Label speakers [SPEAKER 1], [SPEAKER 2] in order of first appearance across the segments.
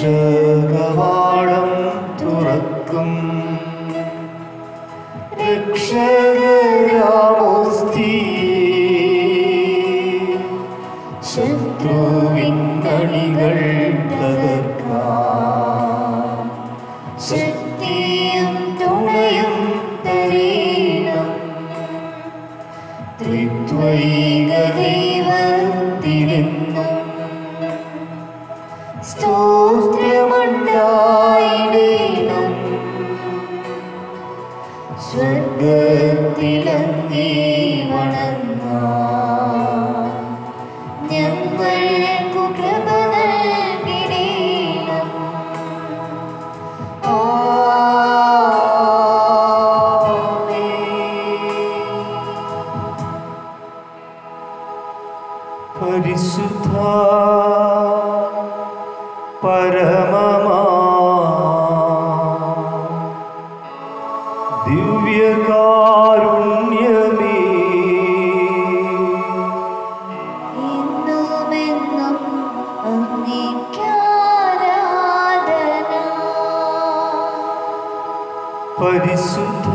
[SPEAKER 1] രക്ഷകവാടം തുറക്കും രക്ഷകരാമോസ്തി ശത്രുവിന്നണികൾ തകർക്കാം ശക്തിയും തുണയും തരീണം ത്രിത്വൈക ദൈവത്തിലെന്നും സ്തോത്രമുണ്ടായിടേണം സ്വർഗത്തിലങ്ങേ വണങ്ങാം ഞങ്ങൾക്കു കൃപ നൽകിടേണം പരിശുദ്ധ പരമമാ ദിവ്യകാരുണ്യമേ
[SPEAKER 2] എന്നുമെന്നും അങ്ങേക്കാരാധന
[SPEAKER 1] പരിശുദ്ധ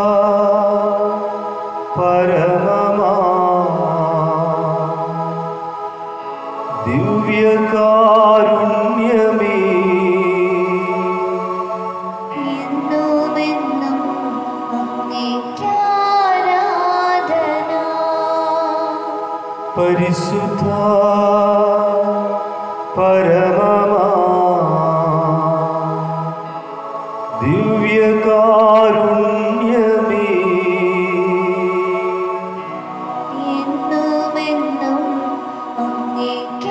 [SPEAKER 1] പരമമാ ദിവ്യകാരുണ്യമേ
[SPEAKER 2] എന്നുമെന്നും അങ്ങേക്കാരാധന
[SPEAKER 1] പരിശുദ്ധ പരമമാ ദിവ്യകാരുണ്യമേ
[SPEAKER 2] എന്നുമെന്നും അങ്ങേക്കാരാധന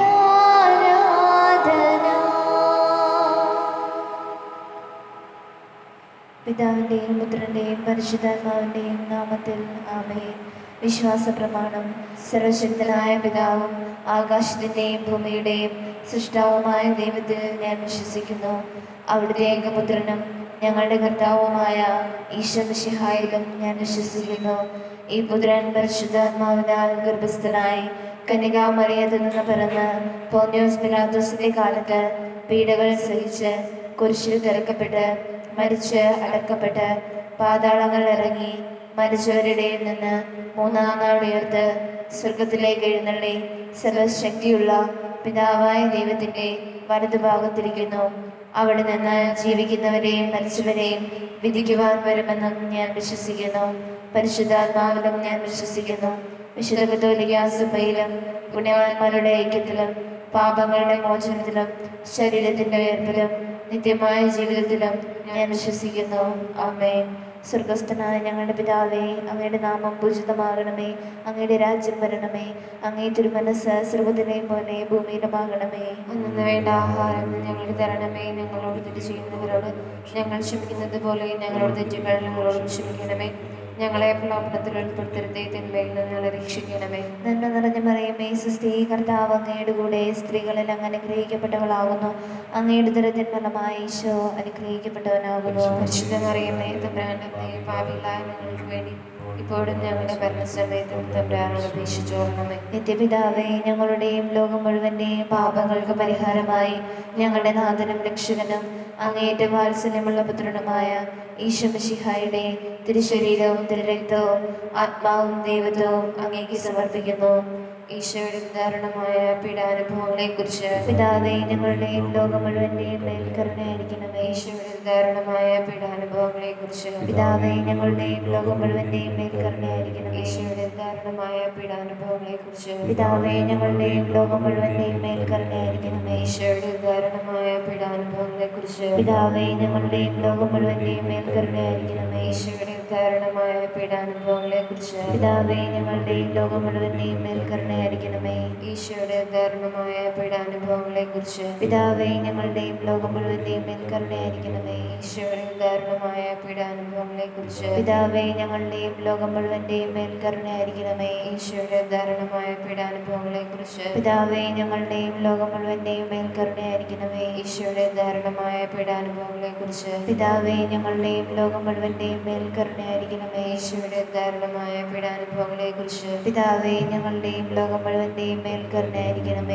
[SPEAKER 2] പിതാവിൻ്റെയും പുത്രൻ്റെയും പരിശുദ്ധാത്മാവിൻ്റെയും നാമത്തിൽ ആമേ വിശ്വാസ പ്രമാണം സർവശക്തനായ പിതാവും ആകാശത്തിൻ്റെയും ഭൂമിയുടെയും സൃഷ്ടാവുമായ ദൈവത്തിൽ ഞാൻ വിശ്വസിക്കുന്നു അവിടുത്തെ ഏകപുത്രനും ഞങ്ങളുടെ കർത്താവുമായ ഈശ്വമിഷിഹായിലും ഞാൻ വിശ്വസിക്കുന്നു ഈ പുത്രൻ പരിശുദ്ധാത്മാവിനാൽ ഗർഭസ്ഥനായി കന്യകാമറിയത്തിൽ നിന്ന് പിറന്ന് പോന്യോസ് പിലാത്തോസിന്റെ കാലത്ത് പീഡകൾ സഹിച്ച് കുരിശിൽ തിരക്കപ്പെട്ട് മരിച്ച് അടക്കപ്പെട്ട് പാതാളങ്ങൾ ഇറങ്ങി മരിച്ചവരുടെ നിന്ന് മൂന്നാം നാൾ ഉയർത്ത് സ്വർഗത്തിലേക്ക് എഴുന്നള്ളി സർവശക്തിയുള്ള പിതാവായ ദൈവത്തിന്റെ വലതുഭാഗത്തിരിക്കുന്നു അവിടെ നിന്ന് ജീവിക്കുന്നവരെയും മരിച്ചവരെയും വിധിക്കുവാൻ വരുമെന്നും ഞാൻ വിശ്വസിക്കുന്നു പരിശുദ്ധാത്മാവിലും ഞാൻ വിശ്വസിക്കുന്നു വിശുദ്ധ കത്തോലിക്ക സഭയിലും പുണ്യവാന്മാരുടെ ഐക്യത്തിലും പാപങ്ങളുടെ മോചനത്തിലും ശരീരത്തിന്റെ ഉയർപ്പിലും നിത്യമായ ജീവിതത്തിലും ഞാൻ വിശ്വസിക്കുന്നു ആമേൻ സ്വർഗസ്ഥനായ ഞങ്ങളുടെ പിതാവേ അങ്ങയുടെ നാമം പൂജിതമാകണമേ അങ്ങയുടെ രാജ്യം വരണമേ അങ്ങേ തിരുമനസ് സ്വർഗത്തിലെ പോലെ ഭൂമിയിലുമാകണമേ
[SPEAKER 3] അന്നു വേണ്ട ആഹാരം ഞങ്ങൾക്ക് തരണമേ ഞങ്ങളോട് തെറ്റ് ചെയ്യുന്നവരോട് ഞങ്ങൾ ക്ഷമിക്കുന്നത് പോലെ ഞങ്ങളോട് തെറ്റുകൾ ഞങ്ങളോട് ക്ഷമിക്കണമേ ഞങ്ങളെ പ്രലോഭനത്തിൽ ഉൾപ്പെടുത്തരുതേ തിന്മയിൽ നിന്ന് ഞങ്ങളെ രക്ഷിക്കണമേ
[SPEAKER 2] നന്മ നിറഞ്ഞ മറിയമേ സുസ്ഥീ കർത്താവ് അങ്ങയുടെ കൂടെ സ്ത്രീകളിൽ അങ്ങ് അനുഗ്രഹിക്കപ്പെട്ടവളാകുന്നു അങ്ങയുടെ ദുരത്തിൻ ഫലമായി ഈശോ അനുഗ്രഹിക്കപ്പെട്ടവനാകുന്നു
[SPEAKER 3] പരിശുദ്ധ മറിയമ്മേ തമ്പുരാന്റെ അമ്മേ, പാപികളായ ഞങ്ങൾക്ക് വേണ്ടി ഇപ്പോഴും ഞങ്ങളുടെ ഭരണസമയത്തും തമ്പുരാനോട് അപേക്ഷിച്ചോളണമേ
[SPEAKER 2] നിത്യപിതാവേ ഞങ്ങളുടെയും ലോകം മുഴുവന്റെയും പാപങ്ങൾക്ക് പരിഹാരമായി ഞങ്ങളുടെ നാഥനും രക്ഷകനും അങ്ങേറ്റ വാത്സല്യമുള്ള പുത്രനുമായ ഈശ്വമിഷിഹായുടെ തിരുശരീരവും തിരുരക്തവും ആത്മാവും ദൈവത്വവും അങ്ങേക്ക് സമർപ്പിക്കുന്നു
[SPEAKER 3] ഈശോയുടെ ഉദാഹരണമായ പീഡാനുഭവങ്ങളെ കുറിച്ച്
[SPEAKER 2] പിതാവേ ഞങ്ങളുടെയും ലോകം മുഴുവന്റെയും മേൽ കരുണയായിരിക്കണമേ
[SPEAKER 3] ഈശോയുടെ ഉദാഹരണമായ പീഡാനുഭവങ്ങളെ കുറിച്ച്
[SPEAKER 2] പിതാവേ ഞങ്ങളുടെയും ലോകം മുഴുവന്റെയും മേൽ കരുണയായിരിക്കണമേ
[SPEAKER 3] ഈശോയുടെ ഉദാഹരണമായ പീഡാനുഭവങ്ങളെ കുറിച്ച്
[SPEAKER 2] പിതാവേ ഞങ്ങളുടെയും ലോകം മുഴുവന്റെയും മേൽ കരുണയായിരിക്കണമേ
[SPEAKER 3] ഈശോയുടെ ഉദാഹരണമായ പീഡാനുഭവങ്ങളെ കുറിച്ച്
[SPEAKER 2] പിതാവേ ഞങ്ങളുടെയും ലോകം മുഴുവന്റെയും മേൽ കരുണയായിരിക്കണമേ
[SPEAKER 3] ഈശോയുടെ ഉദാഹരണമായ പീഡാനുഭവങ്ങളെ കുറിച്ച്
[SPEAKER 2] പിതാവേ ഞങ്ങളുടെയും ലോകം മുഴുവന്റെയും മേൽ കരുണയായിരിക്കണമേ
[SPEAKER 3] ഈശോയുടെ ഉദാഹരണമായ പീഡാനുഭവങ്ങളെ കുറിച്ച്
[SPEAKER 2] പിതാവേ ഞങ്ങളുടെയും ലോകം മുഴുവന്റെയും മേൽ കരുണയായിരിക്കണമേ
[SPEAKER 3] ഈശോയുടെ ഉദാഹരണമായ പീഡാനുഭവങ്ങളെ കുറിച്ച്
[SPEAKER 2] പിതാവേ ഞങ്ങളുടെയും ലോകം മുഴുവന്റെയും മേൽ കരുണയായിരിക്കണമേ
[SPEAKER 3] ഈശോയുടെ ഉദാഹരണമായ പീഡാനുഭവങ്ങളെ കുറിച്ച്
[SPEAKER 2] പിതാവേ ഞങ്ങളുടെയും ലോകം മുഴുവന്റെയും മേൽ കരുണയായിരിക്കണമേ
[SPEAKER 3] ഈശോയുടെ ഉദാഹരണമായ പീഡാനുഭവങ്ങളെ കുറിച്ച്
[SPEAKER 2] പിതാവേ ഞങ്ങളുടെയും ലോകം മുഴുവന്റെയും മേൽ കരുണയായിരിക്കണമേ
[SPEAKER 3] ഈശോയുടെ ഉദാഹരണമായ പീഡാനുഭവങ്ങളെ കുറിച്ച്
[SPEAKER 2] പിതാവേ ഞങ്ങളുടെയും ലോകം മുഴുവന്റെയും മേൽ കരുണയായിരിക്കണമേ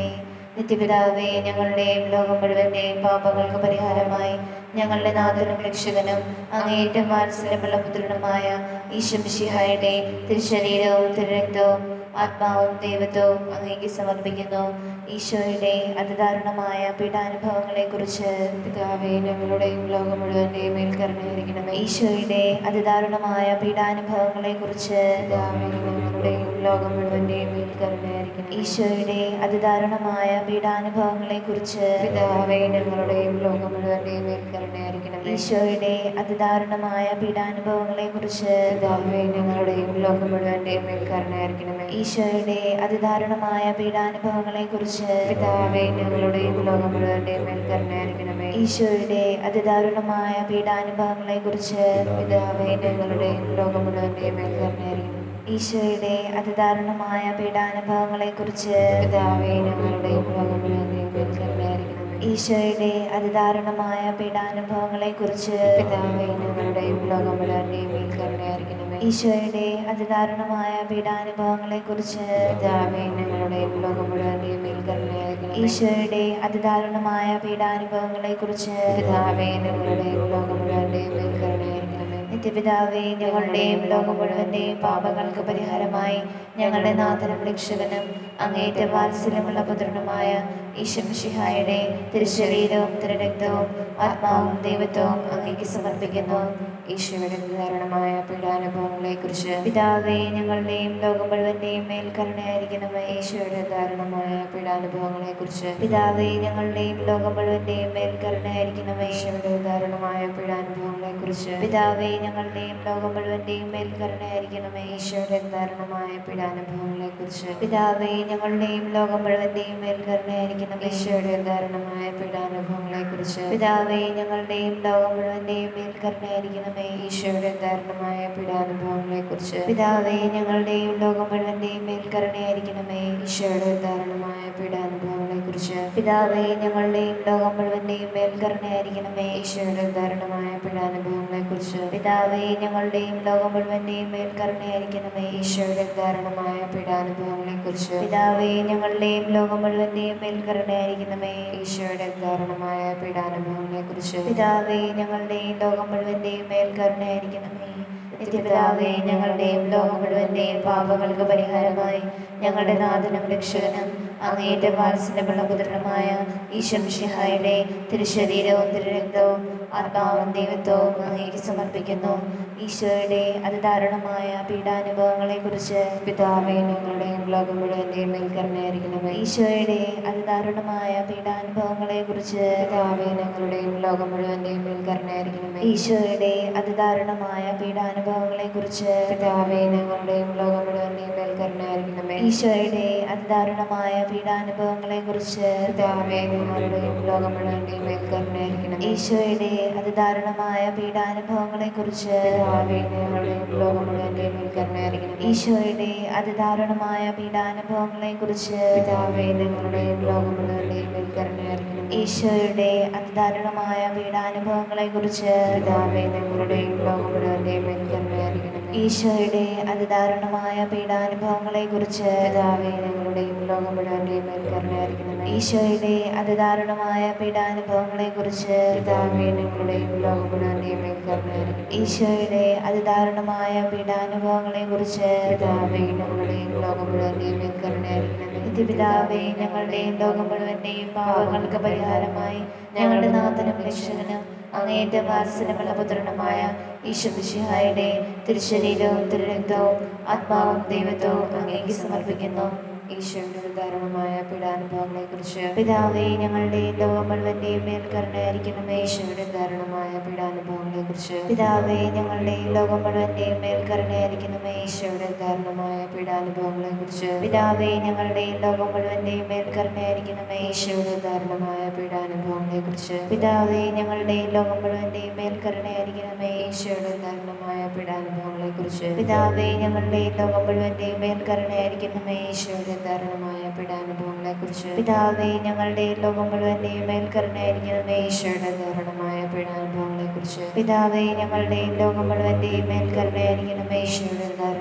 [SPEAKER 2] നിത്യപിതാവേ ഞങ്ങളുടെയും ലോകം മുഴുവന്റെയും പാപങ്ങൾക്ക് പരിഹാരമായി ഞങ്ങളുടെ നാഥനും രക്ഷകനും അങ്ങേറ്റം വാത്സല്യമുള്ള പുത്രനുമായ ഈശ്വമിഷിഹായുടെ തിരുശരീരവും തിരുരക്തവും ആത്മാവും ദൈവത്വവും അങ്ങേക്ക് സമർപ്പിക്കുന്നു ഈശോയുടെ അതിദാരുണമായ പീഡാനുഭവങ്ങളെ കുറിച്ച്
[SPEAKER 3] പിതാവേ ഞങ്ങളുടെയും ലോകം മുഴുവന്റെയും മേൽ കരുണയായിരിക്കണമേ
[SPEAKER 2] ഈശോയുടെ അതിദാരുണമായ പീഡാനുഭവങ്ങളെ കുറിച്ച്
[SPEAKER 3] പിതാവേ ഞങ്ങളുടെയും ലോകം മുഴുവന്റെയും മേൽ കരുണയായിരിക്കണമേ
[SPEAKER 2] ഈശോയുടെ അതിദാരുണമായ പീഡാനുഭവങ്ങളെ കുറിച്ച്
[SPEAKER 3] പിതാവേ ഞങ്ങളുടെയും ലോകം മുഴുവന്റെയും മേൽ കരുണയായിരിക്കണമേ
[SPEAKER 2] ഈശോയുടെ അതിദാരുണമായ പീഡാനുഭവങ്ങളെ കുറിച്ച്
[SPEAKER 3] പിതാവേ ഞങ്ങളുടെയും ലോകം മുഴുവന്റെയും മേൽ കരുണയായിരിക്കണമേ
[SPEAKER 2] ഈശോയുടെ അതിദാരുണമായ പീഡാനുഭവങ്ങളെ കുറിച്ച്
[SPEAKER 3] പിതാവേ ഞങ്ങളുടെയും ലോകം മുഴുവന്റെയും മേൽ കരുണയായിരിക്കണമേ
[SPEAKER 2] ഈശോയുടെ അതിദാരുണമായ പീഡാനുഭവങ്ങളെ കുറിച്ച്
[SPEAKER 3] പിതാവേ ഞങ്ങളുടെയും ലോകം മുഴുവന്റെയും മേൽ കരുണയായിരിക്കണമേ
[SPEAKER 2] ഈശോയുടെ അതിദാരുണമായ പീഡാനുഭവങ്ങളെ കുറിച്ച്
[SPEAKER 3] പിതാവേ ഞങ്ങളുടെയും ലോകം മുഴുവന്റെയും മേൽ കരുണയായിരിക്കണമേ
[SPEAKER 2] ഈശോയുടെ അതിദാരുണമായ പീഡാനുഭവങ്ങളെ കുറിച്ച്
[SPEAKER 3] പിതാവേ ഞങ്ങളുടെയും ലോകം മുഴുവന്റെയും മേൽ കരുണയായിരിക്കണമേ
[SPEAKER 2] ഈശോയുടെ അതിദാരുണമായ പീഡാനുഭവങ്ങളെ കുറിച്ച്
[SPEAKER 3] പിതാവേ ഞങ്ങളുടെയും ലോകം മുഴുവന്റെയും മേൽ കരുണയായിരിക്കണമേ
[SPEAKER 2] ഈശോയുടെ അതിദാരുണമായ പീഡാനുഭവങ്ങളെ കുറിച്ച്
[SPEAKER 3] പിതാവേ ഞങ്ങളുടെയും ലോകം മുഴുവന്റെയും മേൽ കരുണയായിരിക്കണമേ
[SPEAKER 2] നിത്യപിതാവേ ഞങ്ങളുടെയും ലോകം മുഴുവന്റെയും പാപങ്ങൾക്ക് പരിഹാരമായി ഞങ്ങളുടെ നാഥനും രക്ഷകനും അങ്ങേറ്റ വാത്സല്യമുള്ള പുത്രനുമായ ഈശ്വമിഷിഹായുടെ തിരുശരീരവും തിരുരക്തവും ആത്മാവും ദൈവത്വവും അങ്ങേക്ക് സമർപ്പിക്കുന്നു
[SPEAKER 3] ഈശോയുടെ കാരണമായ പീഡാനുഭവങ്ങളെ കുറിച്ച്
[SPEAKER 2] പിതാവേ ഞങ്ങളുടെയും ലോകം മുഴുവന്റെയും മേൽ കരുണയായിരിക്കണമേ
[SPEAKER 3] ഈശോയുടെ ദാരുണമായ പീഡാനുഭവങ്ങളെ കുറിച്ച്
[SPEAKER 2] പിതാവേ ഞങ്ങളുടെയും ലോകം മുഴുവന്റെയും മേൽ കരുണയായിരിക്കണമേ
[SPEAKER 3] ഈശോയുടെ ദാരുണമായ പീഡാനുഭവങ്ങളെ കുറിച്ച്
[SPEAKER 2] പിതാവേ ഞങ്ങളുടെയും ലോകം മുഴുവന്റെയും മേൽ കരുണയായിരിക്കണമേ
[SPEAKER 3] ഈശോയുടെ ദാരുണമായ പീഡാനുഭവങ്ങളെ കുറിച്ച്
[SPEAKER 2] പിതാവേ ഞങ്ങളുടെയും ലോകം മുഴുവന്റെയും മേൽ കരുണയായിരിക്കണമേ
[SPEAKER 3] ഈശോയുടെ ദാരുണമായ പീഡാനുഭവങ്ങളെ കുറിച്ച്
[SPEAKER 2] പിതാവേ ഞങ്ങളുടെയും ലോകം മുഴുവന്റെയും മേൽ കരുണയായിരിക്കണമേ
[SPEAKER 3] ഈശോയുടെ ദാരുണമായ പീഡാനുഭവങ്ങളെ കുറിച്ച്
[SPEAKER 2] പിതാവേ ഞങ്ങളുടെയും ലോകം മുഴുവന്റെയും മേൽ കരുണയായിരിക്കണമേ
[SPEAKER 3] ഈശോയുടെ ദാരുണമായ പീഡാനുഭവങ്ങളെ കുറിച്ച്
[SPEAKER 2] പിതാവേ ഞങ്ങളുടെയും ലോകം മുഴുവന്റെയും മേൽ കരുണയായിരിക്കണമേ
[SPEAKER 3] ഈശോയുടെ ദാരുണമായ പീഡാനുഭവങ്ങളെ കുറിച്ച്
[SPEAKER 2] പിതാവേ ഞങ്ങളുടെയും ലോകം മുഴുവന്റെയും മേൽ കരുണയായിരിക്കണമേ
[SPEAKER 3] ഈശോയുടെ ദാരുണമായ പീഡാനുഭവങ്ങളെ കുറിച്ച്
[SPEAKER 2] പിതാവേ ഞങ്ങളുടെയും ലോകം മുഴുവന്റെയും മേൽ കരുണയായിരിക്കണമേ
[SPEAKER 3] ഈശോയുടെ ദാരുണമായ പീഡാനുഭവങ്ങളെ കുറിച്ച്
[SPEAKER 2] പിതാവേ ഞങ്ങളുടെയും ലോകം മുഴുവന്റെയും മേൽ കരുണയായിരിക്കണമേ നിത്യപിതാവേ ഞങ്ങളുടെയും ലോകം മുഴുവന്റെയും പാപങ്ങൾക്ക് പരിഹാരമായി ഞങ്ങളുടെ നാഥനും രക്ഷകനും അങ്ങേറ്റ വാത്സല്യമുള്ള പുത്രനുമായ ഈശ്വംഷിഹായുടെ തിരുശരീരവും തിരുരക്തവും ആത്മാവും ദൈവത്വവും അങ്ങേക്ക് സമർപ്പിക്കുന്നു ഈശോയുടെ അതിദാരുണമായ പീഡാനുഭവങ്ങളെ കുറിച്ച്
[SPEAKER 3] പിതാവേ ഞങ്ങളുടെയും ലോകം മുഴുവന്റെയും മേൽ കരുണയായിരിക്കണമേ
[SPEAKER 2] ഈശോയുടെ അതിദാരുണമായ പീഡാനുഭവങ്ങളെ കുറിച്ച്
[SPEAKER 3] പിതാവേ ഞങ്ങളുടെയും ലോകം മുഴുവന്റെയും മേൽ കരുണയായിരിക്കണമേ
[SPEAKER 2] ഈശോയുടെ അതിദാരുണമായ പീഡാനുഭവങ്ങളെ കുറിച്ച്
[SPEAKER 3] പിതാവേ ഞങ്ങളുടെയും ലോകം മുഴുവന്റെയും മേൽ കരുണയായിരിക്കണമേ
[SPEAKER 2] ഈശോയുടെ അതിദാരുണമായ പീഡാനുഭവങ്ങളെ കുറിച്ച്
[SPEAKER 3] പിതാവേ ഞങ്ങളുടെയും ലോകം മുഴുവന്റെയും മേൽ കരുണയായിരിക്കണമേ
[SPEAKER 2] ഈശോയുടെ അതിദാരുണമായ പീഡാനുഭവങ്ങളെ കുറിച്ച്
[SPEAKER 3] പിതാവേ ഞങ്ങളുടെയും ലോകം മുഴുവന്റെയും മേൽ കരുണയായിരിക്കണമേ
[SPEAKER 2] ഈശോയുടെ അതിദാരുണമായ പീഡാനുഭവങ്ങളെ കുറിച്ച്
[SPEAKER 3] പിതാവേ ഞങ്ങളുടെയും ലോകം മുഴുവന്റെയും മേൽ കരുണയായിരിക്കണമേ
[SPEAKER 2] ഈശോയുടെ അതിദാരുണമായ പീഡാനുഭവങ്ങളെ കുറിച്ച്
[SPEAKER 3] പിതാവേ ഞങ്ങളുടെയും ലോകം മുഴുവന്റെയും മേൽ കരുണയായിരിക്കണമേ
[SPEAKER 2] ഈശോയുടെ അതിദാരുണമായ പീഡാനുഭവങ്ങളെ കുറിച്ച്
[SPEAKER 3] പിതാവേ ഞങ്ങളുടെയും ലോകം മുഴുവന്റെയും മേൽ കരുണയായിരിക്കണമേ
[SPEAKER 2] ഈശോയുടെ അതിദാരുണമായ പീഡാനുഭവങ്ങളെ കുറിച്ച്
[SPEAKER 3] പിതാവേ ഞങ്ങളുടെയും ലോകം മുഴുവന്റെയും മേൽ കരുണയായിരിക്കണമേ
[SPEAKER 2] ഈശോയുടെ അതിദാരുണമായ പീഡാനുഭവങ്ങളെ കുറിച്ച്
[SPEAKER 3] പിതാവേ ഞങ്ങളുടെയും ലോകം മുഴുവന്റെയും മേൽ കരുണയായിരിക്കണമേ
[SPEAKER 2] നിത്യപിതാവേ ഞങ്ങളുടെയും ലോകം മുഴുവന്റെയും പാവങ്ങൾക്ക് പരിഹാരമായി ഞങ്ങളുടെ നാഥനും രക്ഷകനും അങ്ങേറ്റ വാത്സല്യമുള്ള പുത്രനുമായ ഈശ്വമിഷിഹായുടെ തിരുശരീരവും തിരുരക്തവും ആത്മാവും ദൈവത്വവും അങ്ങേക്ക് സമർപ്പിക്കുന്നു
[SPEAKER 3] ഈശോയുടെ ദാരുണമായ പീഡാനുഭവങ്ങളെ കുറിച്ച്
[SPEAKER 2] പിതാവേ ഞങ്ങളുടെയും ലോകം മുഴുവന്റെയും മേൽ കരുണയായിരിക്കണമേ
[SPEAKER 3] ഈശോയുടെ ദാരുണമായ പീഡാനുഭവങ്ങളെ കുറിച്ച്
[SPEAKER 2] പിതാവേ ഞങ്ങളുടെയും ലോകം മുഴുവന്റെയും മേൽ കരുണയായിരിക്കണമേ
[SPEAKER 3] ഈശോയുടെ ദാരുണമായ പീഡാനുഭവങ്ങളെ കുറിച്ച്
[SPEAKER 2] പിതാവേ ഞങ്ങളുടെയും ലോകം മുഴുവന്റെയും മേൽ കരുണയായിരിക്കണമേ
[SPEAKER 3] ഈശോയുടെ ദാരുണമായ പീഡാനുഭവങ്ങളെ കുറിച്ച്
[SPEAKER 2] പിതാവേ ഞങ്ങളുടെയും ലോകം മുഴുവന്റെയും മേൽ കരുണയായിരിക്കണമേ
[SPEAKER 3] ഈശോയുടെ ദാരുണമായ പീഡാനുഭവങ്ങളെ കുറിച്ച്
[SPEAKER 2] പിതാവേ ഞങ്ങളുടെയും ലോകം മുഴുവന്റെയും മേൽ കരുണയായിരിക്കണമേ
[SPEAKER 3] ഈശോയുടെ ദാരുണമായ പീഡാനുഭവങ്ങളെ കുറിച്ച്
[SPEAKER 2] പിതാവേ ഞങ്ങളുടെയും ലോകം മുഴുവന്റെയും മേൽ കരുണയായിരിക്കണമേ
[SPEAKER 3] ഈശോയുടെ ദാരുണമായ പീഡാനുഭവങ്ങളെ കുറിച്ച്
[SPEAKER 2] പിതാവേ ഞങ്ങളുടെയും ലോകം മുഴുവന്റെയും മേൽ കരുണയായിരിക്കണമേ
[SPEAKER 3] ഈശോയുടെ ദാരുണമായ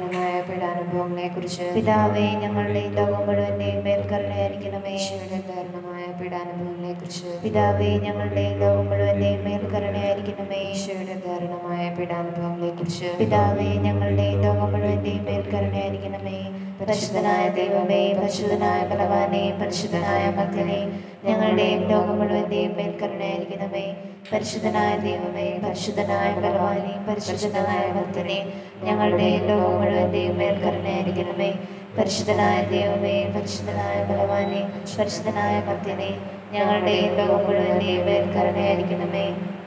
[SPEAKER 3] പീഡാനുഭവങ്ങളെക്കുറിച്ച്
[SPEAKER 2] പിതാവേ ഞങ്ങളുടെ ഈ ലോകം മുഴുവൻ്റെയും മേൽ കരുണയായിരിക്കണമേ
[SPEAKER 3] ഈശോയുടെ ദാരുണമായ പീഡാനുഭവങ്ങളെക്കുറിച്ച്
[SPEAKER 2] പിതാവേ ഞങ്ങളുടെ ഈ ലോകം മുഴുവൻ്റെയും മേൽ കരുണയായിരിക്കണമേ
[SPEAKER 3] ഈശോയുടെ ദാരുണമായ പീഡാനുഭവങ്ങളെക്കുറിച്ച്
[SPEAKER 2] പിതാവേ ഞങ്ങളുടെ ഈ ലോകം മുഴുവൻ്റെയും മേൽ കരുണയായിരിക്കണമേ പരിശുദ്ധനായ ദൈവമേ പരിശുദ്ധനായ ബലവാനെ പരിശുദ്ധനായ മകനെ ഞങ്ങളുടെയും ലോകം മുഴുവൻ്റെയും മേൽ കരുണയായിരിക്കണമേ പരിശുദ്ധനായ ദൈവമേ പരിശുദ്ധനായ ബലവാനെ പരിശുദ്ധനായ മകനെ ഞങ്ങളുടെയും ലോകം മുഴുവൻ്റെയും മേൽ കരുണയായിരിക്കണമേ പരിശുദ്ധനായ ദൈവമേ പരിശുദ്ധനായ ബലവാനെ പരിശുദ്ധനായ മകനെ ഞങ്ങളുടെയും ലോകം മുഴുവൻ്റെയും മേൽ കരുണയായിരിക്കണമേ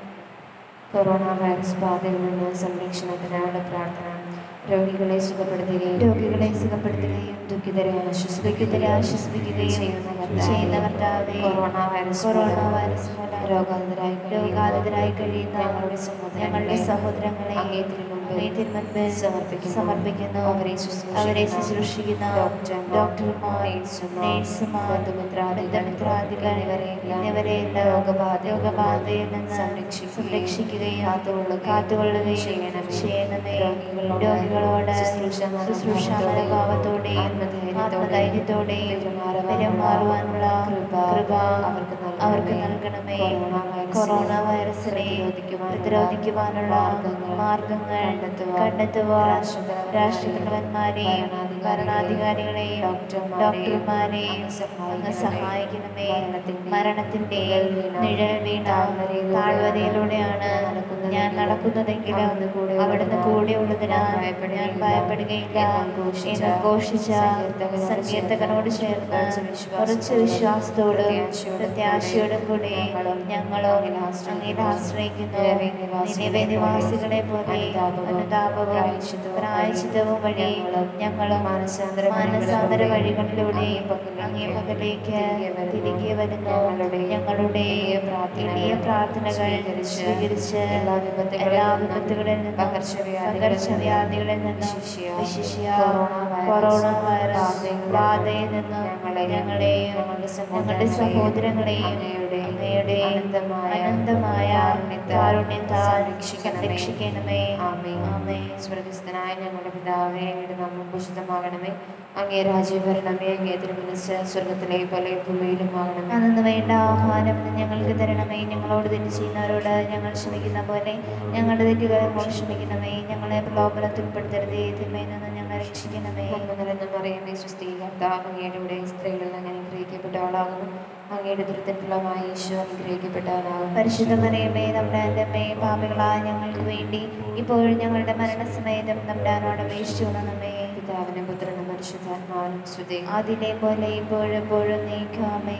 [SPEAKER 3] കൊറോണ വൈറസ് ബാധയിൽ നിന്ന് സംരക്ഷണത്തിനായുള്ള പ്രാർത്ഥന രോഗികളെ സുഖപ്പെടുത്തുകയും
[SPEAKER 2] രോഗികളെ സുഖപ്പെടുത്തുകയും
[SPEAKER 3] ദുഃഖിതരെ ആശ്വസിപ്പിക്കുകയും
[SPEAKER 2] ദുഃഖിതരെ ആശ്വസിപ്പിക്കുകയും ചെയ്യുന്ന കർത്താവേ
[SPEAKER 3] കൊറോണ വൈറസ്
[SPEAKER 2] കൊറോണ
[SPEAKER 3] മൂലം
[SPEAKER 2] വൈറസ് മൂലം
[SPEAKER 3] രോഗാതുരായി
[SPEAKER 2] രോഗാതുരായി കഴിയുന്ന
[SPEAKER 3] ഞങ്ങളുടെ
[SPEAKER 2] ഞങ്ങളുടെ
[SPEAKER 3] സഹോദരങ്ങളെ
[SPEAKER 2] സഹോദരങ്ങളെ
[SPEAKER 3] അങ്ങേ തിരുമുമ്പിൽ
[SPEAKER 2] അങ്ങേ തിരുമുൻപിൽ
[SPEAKER 3] സമർപ്പിക്കുന്നു.
[SPEAKER 2] സമർപ്പിക്കുന്നു
[SPEAKER 3] അവരെ ശുശ്രൂഷിക്കുന്ന
[SPEAKER 2] അവരെ ശുശ്രൂഷിക്കുന്ന
[SPEAKER 3] ഡോക്ടർമാർ,
[SPEAKER 2] ഡോക്ടർമാർ
[SPEAKER 3] നേഴ്സുമാർ,
[SPEAKER 2] നേഴ്സുമാർ
[SPEAKER 3] ബന്ധുമിത്രാദികൾ
[SPEAKER 2] ബന്ധുമിത്രാദികൾ
[SPEAKER 3] എന്നിവരെയെല്ലാം
[SPEAKER 2] എന്നിവരെയെല്ലാം
[SPEAKER 3] രോഗബാധ
[SPEAKER 2] രോഗബാധയിൽ നിന്ന്
[SPEAKER 3] സംരക്ഷിക്കുകയും
[SPEAKER 2] സംരക്ഷിക്കുകയും
[SPEAKER 3] കാത്തുകൊള്ളുകയും
[SPEAKER 2] കാത്തുകൊള്ളുകയും
[SPEAKER 3] ചെയ്യണമേ.
[SPEAKER 2] ചെയ്യണമേ
[SPEAKER 3] രോഗികളോട്
[SPEAKER 2] രോഗികളോട്
[SPEAKER 3] ശുശ്രൂഷ
[SPEAKER 2] ശുശ്രൂഷ മനോഭാവത്തോടെയും ആത്മധൈര്യത്തോടെയും പെരുമാറുവാനുള്ള കൃപ അവർക്ക് അവർക്ക് നൽകണമേ കൊറോണ വൈറസിനെ പ്രതിരോധിക്കുവാനുള്ള മാർഗങ്ങൾ കണ്ടെത്തുവാൻ രാഷ്ട്രതലവന്മാരെയും ഭരണാധികാരികളെയും ഡോക്ടർമാരെയും അങ്ങ് സഹായിക്കണമേ മരണത്തിന്റെ നിഴൽ വീണ താഴ്വരയിലൂടെയാണ് ഞാൻ നടക്കുന്നതെങ്കിലും അവിടുന്ന് കൂടെയുള്ളതിനാൽ ഞാൻ ഭയപ്പെടുകയില്ല എന്ന് ഘോഷിച്ച സങ്കീർത്തകനോട് ചേർന്ന് കുറച്ച് വിശ്വാസത്തോടും പ്രത്യാശയോടും കൂടി ഞങ്ങളും അങ്ങയിൽ ആശ്രയിക്കുന്നു നിലവെ നിവാസികളെ പോലെ അനുതാപവും പ്രായച്ചിത്തവും വഴി ഞങ്ങളും മാനസാന്തര വഴികളിലൂടെ അങ്ങേ പകലേക്ക് തിരികെ വരുന്നു ഞങ്ങളുടെ എളിയ പ്രാർത്ഥനകൾ സ്വീകരിച്ച് എല്ലാ വിപത്തുകളിൽ നിന്നും പകർച്ചവ്യാധികളിൽ നിന്നും വിശിഷ്യ കൊറോണ വൈറസ് ബാധയിൽ നിന്നും ഞങ്ങളെയും ഞങ്ങളുടെ സഹോദരങ്ങളെയും അങ്ങയുടെ അനന്തമായ കാരുണ്യത്താൽ രക്ഷിക്കണമേ ആമേ
[SPEAKER 3] സ്വർഗസ്ഥനായ ഞങ്ങളുടെ പിതാവേ അങ്ങയുടെ നാമം പൂജിതമാകണമേ അങ്ങേ രാജ്യം വരണമേ അങ്ങേ തിരുമനസ് സ്വർഗത്തിലെ പോലെ ഭൂമിയിലും ആകണമേ
[SPEAKER 2] അന്നു വേണ്ട ആഹാരം ഇന്ന് ഞങ്ങൾക്ക് തരണമേ ഞങ്ങളോട് തെറ്റ് ചെയ്യുന്നവരോട് ഞങ്ങൾ ക്ഷമിക്കുന്ന പോലെ ഞങ്ങളുടെ തെറ്റുകളെ മോൾ ക്ഷമിക്കണമേ ഞങ്ങളെ പ്രലോഭനത്തിൽ ഉൾപ്പെടുത്തരുതേ തിന്മയിൽ നിന്ന് ഞങ്ങളെ രക്ഷിക്കണമേ
[SPEAKER 3] നന്മ നിറഞ്ഞ മറിയമേ സുസ്ഥീ കർത്താവ് അങ്ങയുടെ കൂടെ സ്ത്രീകളിൽ അങ്ങനെ അനുഗ്രഹിക്കപ്പെട്ടവളാകുന്നു അങ്ങയുടെ ദുരിതഫലമായ ഈശോ അനുഗ്രഹിക്കപ്പെട്ടവനാകുന്നു
[SPEAKER 2] പരിശുദ്ധ മറിയമേ നമ്മുടെ അമ്മേ പാപികളായ ഞങ്ങൾക്ക് വേണ്ടി ഇപ്പോഴും ഞങ്ങളുടെ മരണസമയത്തും നമ്മുടെ ആരോട് അപേക്ഷിച്ചു കൊള്ളണമേ
[SPEAKER 3] പിതാവിനും പുത്രനും പരിശുദ്ധാത്മാവിനും സ്തുതി
[SPEAKER 2] അതിലെ പോലെ ഇപ്പോഴും എപ്പോഴും നീക്കാമേ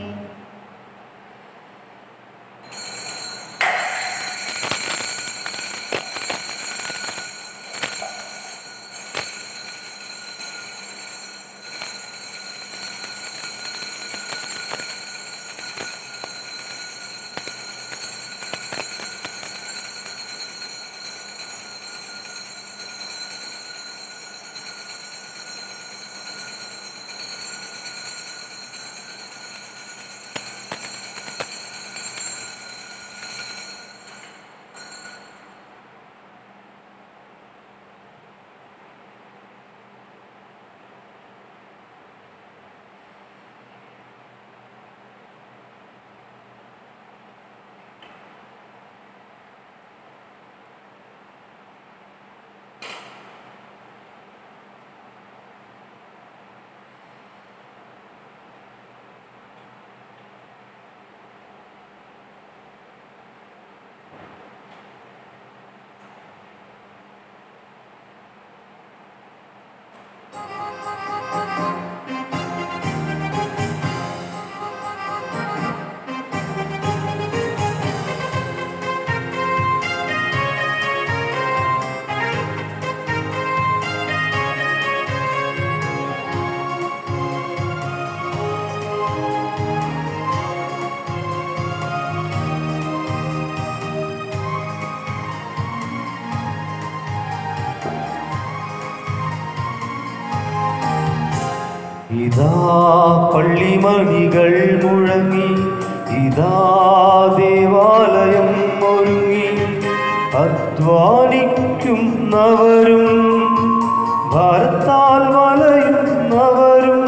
[SPEAKER 1] ഇതാ പള്ളിമണികൾ മുഴങ്ങി ഇതാ ദേവാലയം ഒരുങ്ങി അധ്വാനിക്കുന്നവരും ഭാരത്താൽ വലയുന്നവരും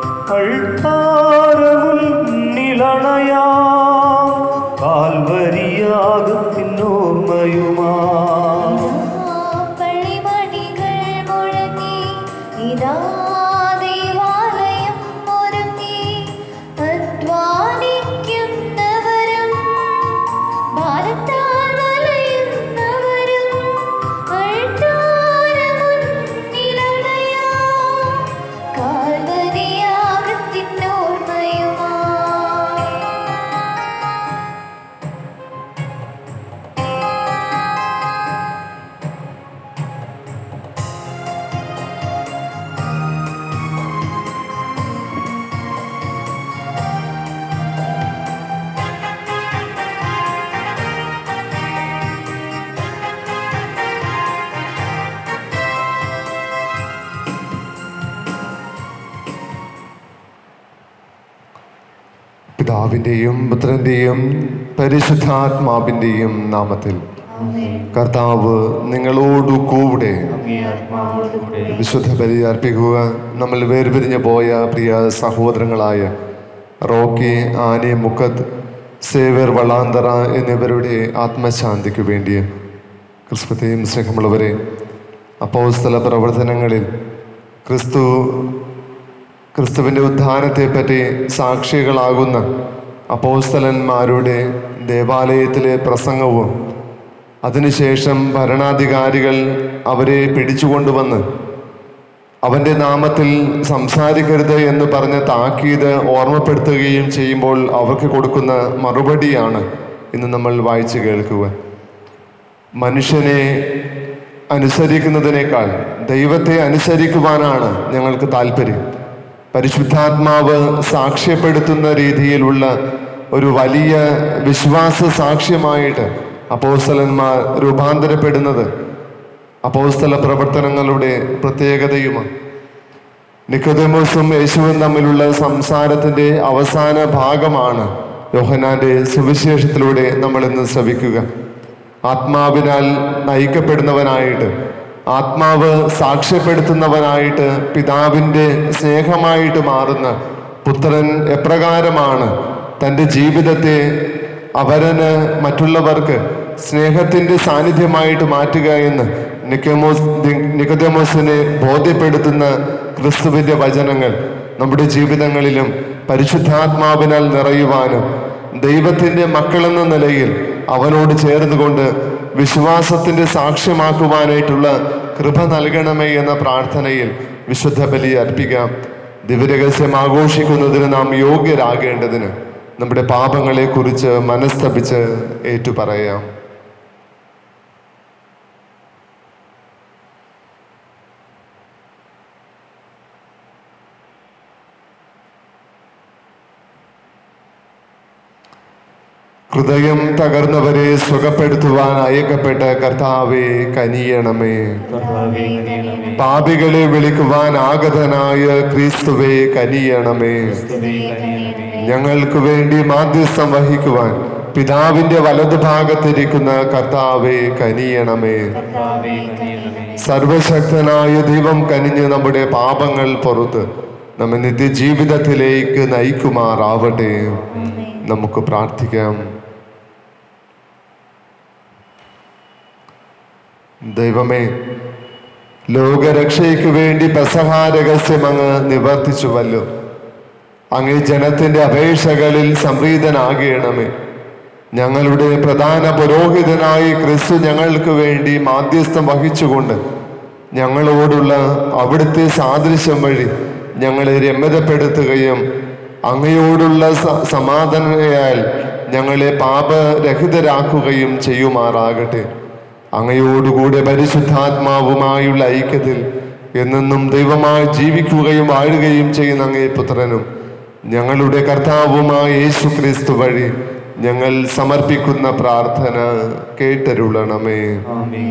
[SPEAKER 1] അൾത്താരമുന്നിലണയാ കാൽവരിയാകത്തിനോർമ്മയുമാ
[SPEAKER 2] പള്ളിമണികൾ മുഴങ്ങി ഇതാ ദേവാലയം ഒരുങ്ങി അധ്വാനിക്കുന്നവരും ഭാരത്താൽ വലയുന്നവരും അൾത്താരമുന്നിലണയാ കാൽവരിയാകത്തിനോർമ്മയുമാ
[SPEAKER 4] പിതാവിൻ്റെയും പുത്രൻ്റെയും പരിശുദ്ധാത്മാവിൻ്റെയും നാമത്തിൽ കർത്താവ് നിങ്ങളോടു കൂടെ
[SPEAKER 1] അങ്ങേ ആത്മാവോടുകൂടെ
[SPEAKER 4] വിശുദ്ധ ബലി അർപ്പിക്കുക നമ്മൾ വേർപിരിഞ്ഞു പോയ പ്രിയ സഹോദരങ്ങളായ റോക്കി ആനി മുക്കത്ത് സേവർ വളാന്തറ എന്നിവരുടെ ആത്മശാന്തിക്ക് വേണ്ടി ക്രിസ്തുത്തെയും സ്നേഹമുള്ളവരെ അപ്പോസ്തല പ്രവർത്തനങ്ങളിൽ ക്രിസ്തു ക്രിസ്തുവിൻ്റെ ഉത്ഥാനത്തെപ്പറ്റി സാക്ഷികളാകുന്ന അപ്പോസ്തലന്മാരുടെ ദേവാലയത്തിലെ പ്രസംഗവും അതിനുശേഷം ഭരണാധികാരികൾ അവരെ പിടിച്ചുകൊണ്ടുവന്ന് അവൻ്റെ നാമത്തിൽ സംസാരിക്കരുത് എന്ന് പറഞ്ഞ താക്കീത് ഓർമ്മപ്പെടുത്തുകയും ചെയ്യുമ്പോൾ അവർക്ക് കൊടുക്കുന്ന മറുപടിയാണ് ഇന്ന് നമ്മൾ വായിച്ചു കേൾക്കുക മനുഷ്യനെ അനുസരിക്കുന്നതിനേക്കാൾ ദൈവത്തെ അനുസരിക്കുവാനാണ് ഞങ്ങൾക്ക് താല്പര്യം പരിശുദ്ധാത്മാവ് സാക്ഷ്യപ്പെടുത്തുന്ന രീതിയിലുള്ള ഒരു വലിയ വിശ്വാസ സാക്ഷ്യമായിട്ട് അപ്പോസ്തലന്മാർ രൂപാന്തരപ്പെടുന്നത് അപ്പോസ്തല പ്രവർത്തനങ്ങളുടെ പ്രത്യേകതയുമാണ് നിക്കോദേമോസും യേശുവും തമ്മിലുള്ള സംസാരത്തിന്റെ അവസാന ഭാഗമാണ് യോഹനാന്റെ സുവിശേഷത്തിലൂടെ നമ്മൾ ഇന്ന് ശ്രവിക്കുക ആത്മാവിനാൽ നയിക്കപ്പെടുന്നവനായിട്ട് ആത്മാവ് സാക്ഷ്യപ്പെടുത്തുന്നവനായിട്ട് പിതാവിൻ്റെ സ്നേഹമായിട്ട് മാറുന്ന പുത്രൻ എപ്രകാരമാണ് തൻ്റെ ജീവിതത്തെ അവരന് മറ്റുള്ളവർക്ക് സ്നേഹത്തിൻ്റെ സാന്നിധ്യമായിട്ട് മാറ്റുക എന്ന് നിക്കമോസ് നിക്കതമോസിനെ ബോധ്യപ്പെടുത്തുന്ന ക്രിസ്തുവിൻ്റെ വചനങ്ങൾ നമ്മുടെ ജീവിതങ്ങളിലും പരിശുദ്ധാത്മാവിനാൽ നിറയുവാനും ദൈവത്തിൻ്റെ മക്കളെന്ന നിലയിൽ അവനോട് ചേർന്നുകൊണ്ട് വിശ്വാസത്തിൻ്റെ സാക്ഷ്യമാക്കുവാനായിട്ടുള്ള കൃപ നൽകണമേ എന്ന പ്രാർത്ഥനയിൽ വിശുദ്ധ ബലി അർപ്പിക്കാം ദിവ്യരഹസ്യം ആഘോഷിക്കുന്നതിന് നാം യോഗ്യരാകേണ്ടതിന് നമ്മുടെ പാപങ്ങളെക്കുറിച്ച് മനസ്തപിച്ച് ഏറ്റുപറയാം ഹൃദയം തകർന്നവരെ സുഖപ്പെടുത്തുവാൻ അയക്കപ്പെട്ട കർത്താവെ കനിയണമേ
[SPEAKER 1] കർത്താവേ കനിയണമേ
[SPEAKER 4] പാപികളെ വിളിക്കുവാൻ ആഗതനായ ക്രിസ്തുവെ കനിയണമേ
[SPEAKER 1] ക്രിസ്തുവേ കനിയണമേ
[SPEAKER 4] ഞങ്ങൾക്ക് വേണ്ടി മാധ്യസ്ഥം വഹിക്കുവാൻ പിതാവിന്റെ വലതുഭാഗത്തിരിക്കുന്ന കർത്താവെ കനിയണമേ
[SPEAKER 1] കർത്താവേ കനിയണമേ
[SPEAKER 4] സർവശക്തനായ ദൈവം കനിഞ്ഞ് നമ്മുടെ പാപങ്ങൾ പുറത്ത് നമ്മെ നിത്യജീവിതത്തിലേക്ക് നയിക്കുമാറാവട്ടെ നമുക്ക് പ്രാർത്ഥിക്കാം ദൈവമേ ലോകരക്ഷയ്ക്ക് വേണ്ടി പെസഹാ രഹസ്യം അങ്ങ് നിവർത്തിച്ചുവല്ലോ അങ്ങ് ഈ ജനത്തിന്റെ അപേക്ഷകളിൽ സംപ്രീതനാകണമേ ഞങ്ങളുടെ പ്രധാന പുരോഹിതനായി ക്രിസ്തു ഞങ്ങൾക്ക് വേണ്ടി മാധ്യസ്ഥം വഹിച്ചുകൊണ്ട് ഞങ്ങളോടുള്ള അവിടുത്തെ സാദൃശ്യം വഴി ഞങ്ങളെ രമ്യതപ്പെടുത്തുകയും അങ്ങയോടുള്ള സ- സമാധാനയാൽ ഞങ്ങളെ പാപരഹിതരാക്കുകയും ചെയ്യുമാറാകട്ടെ അങ്ങയോടുകൂടെ പരിശുദ്ധാത്മാവുമായുള്ള ഐക്യത്തിൽ എന്നെന്നും ദൈവമായി ജീവിക്കുകയും വാഴുകയും ചെയ്യുന്ന അങ്ങേ പുത്രനും ഞങ്ങളുടെ കർത്താവുമായ യേശു ക്രിസ്തു വഴി ഞങ്ങൾ സമർപ്പിക്കുന്ന പ്രാർത്ഥന കേട്ടരുളണമേ
[SPEAKER 1] ആമേൻ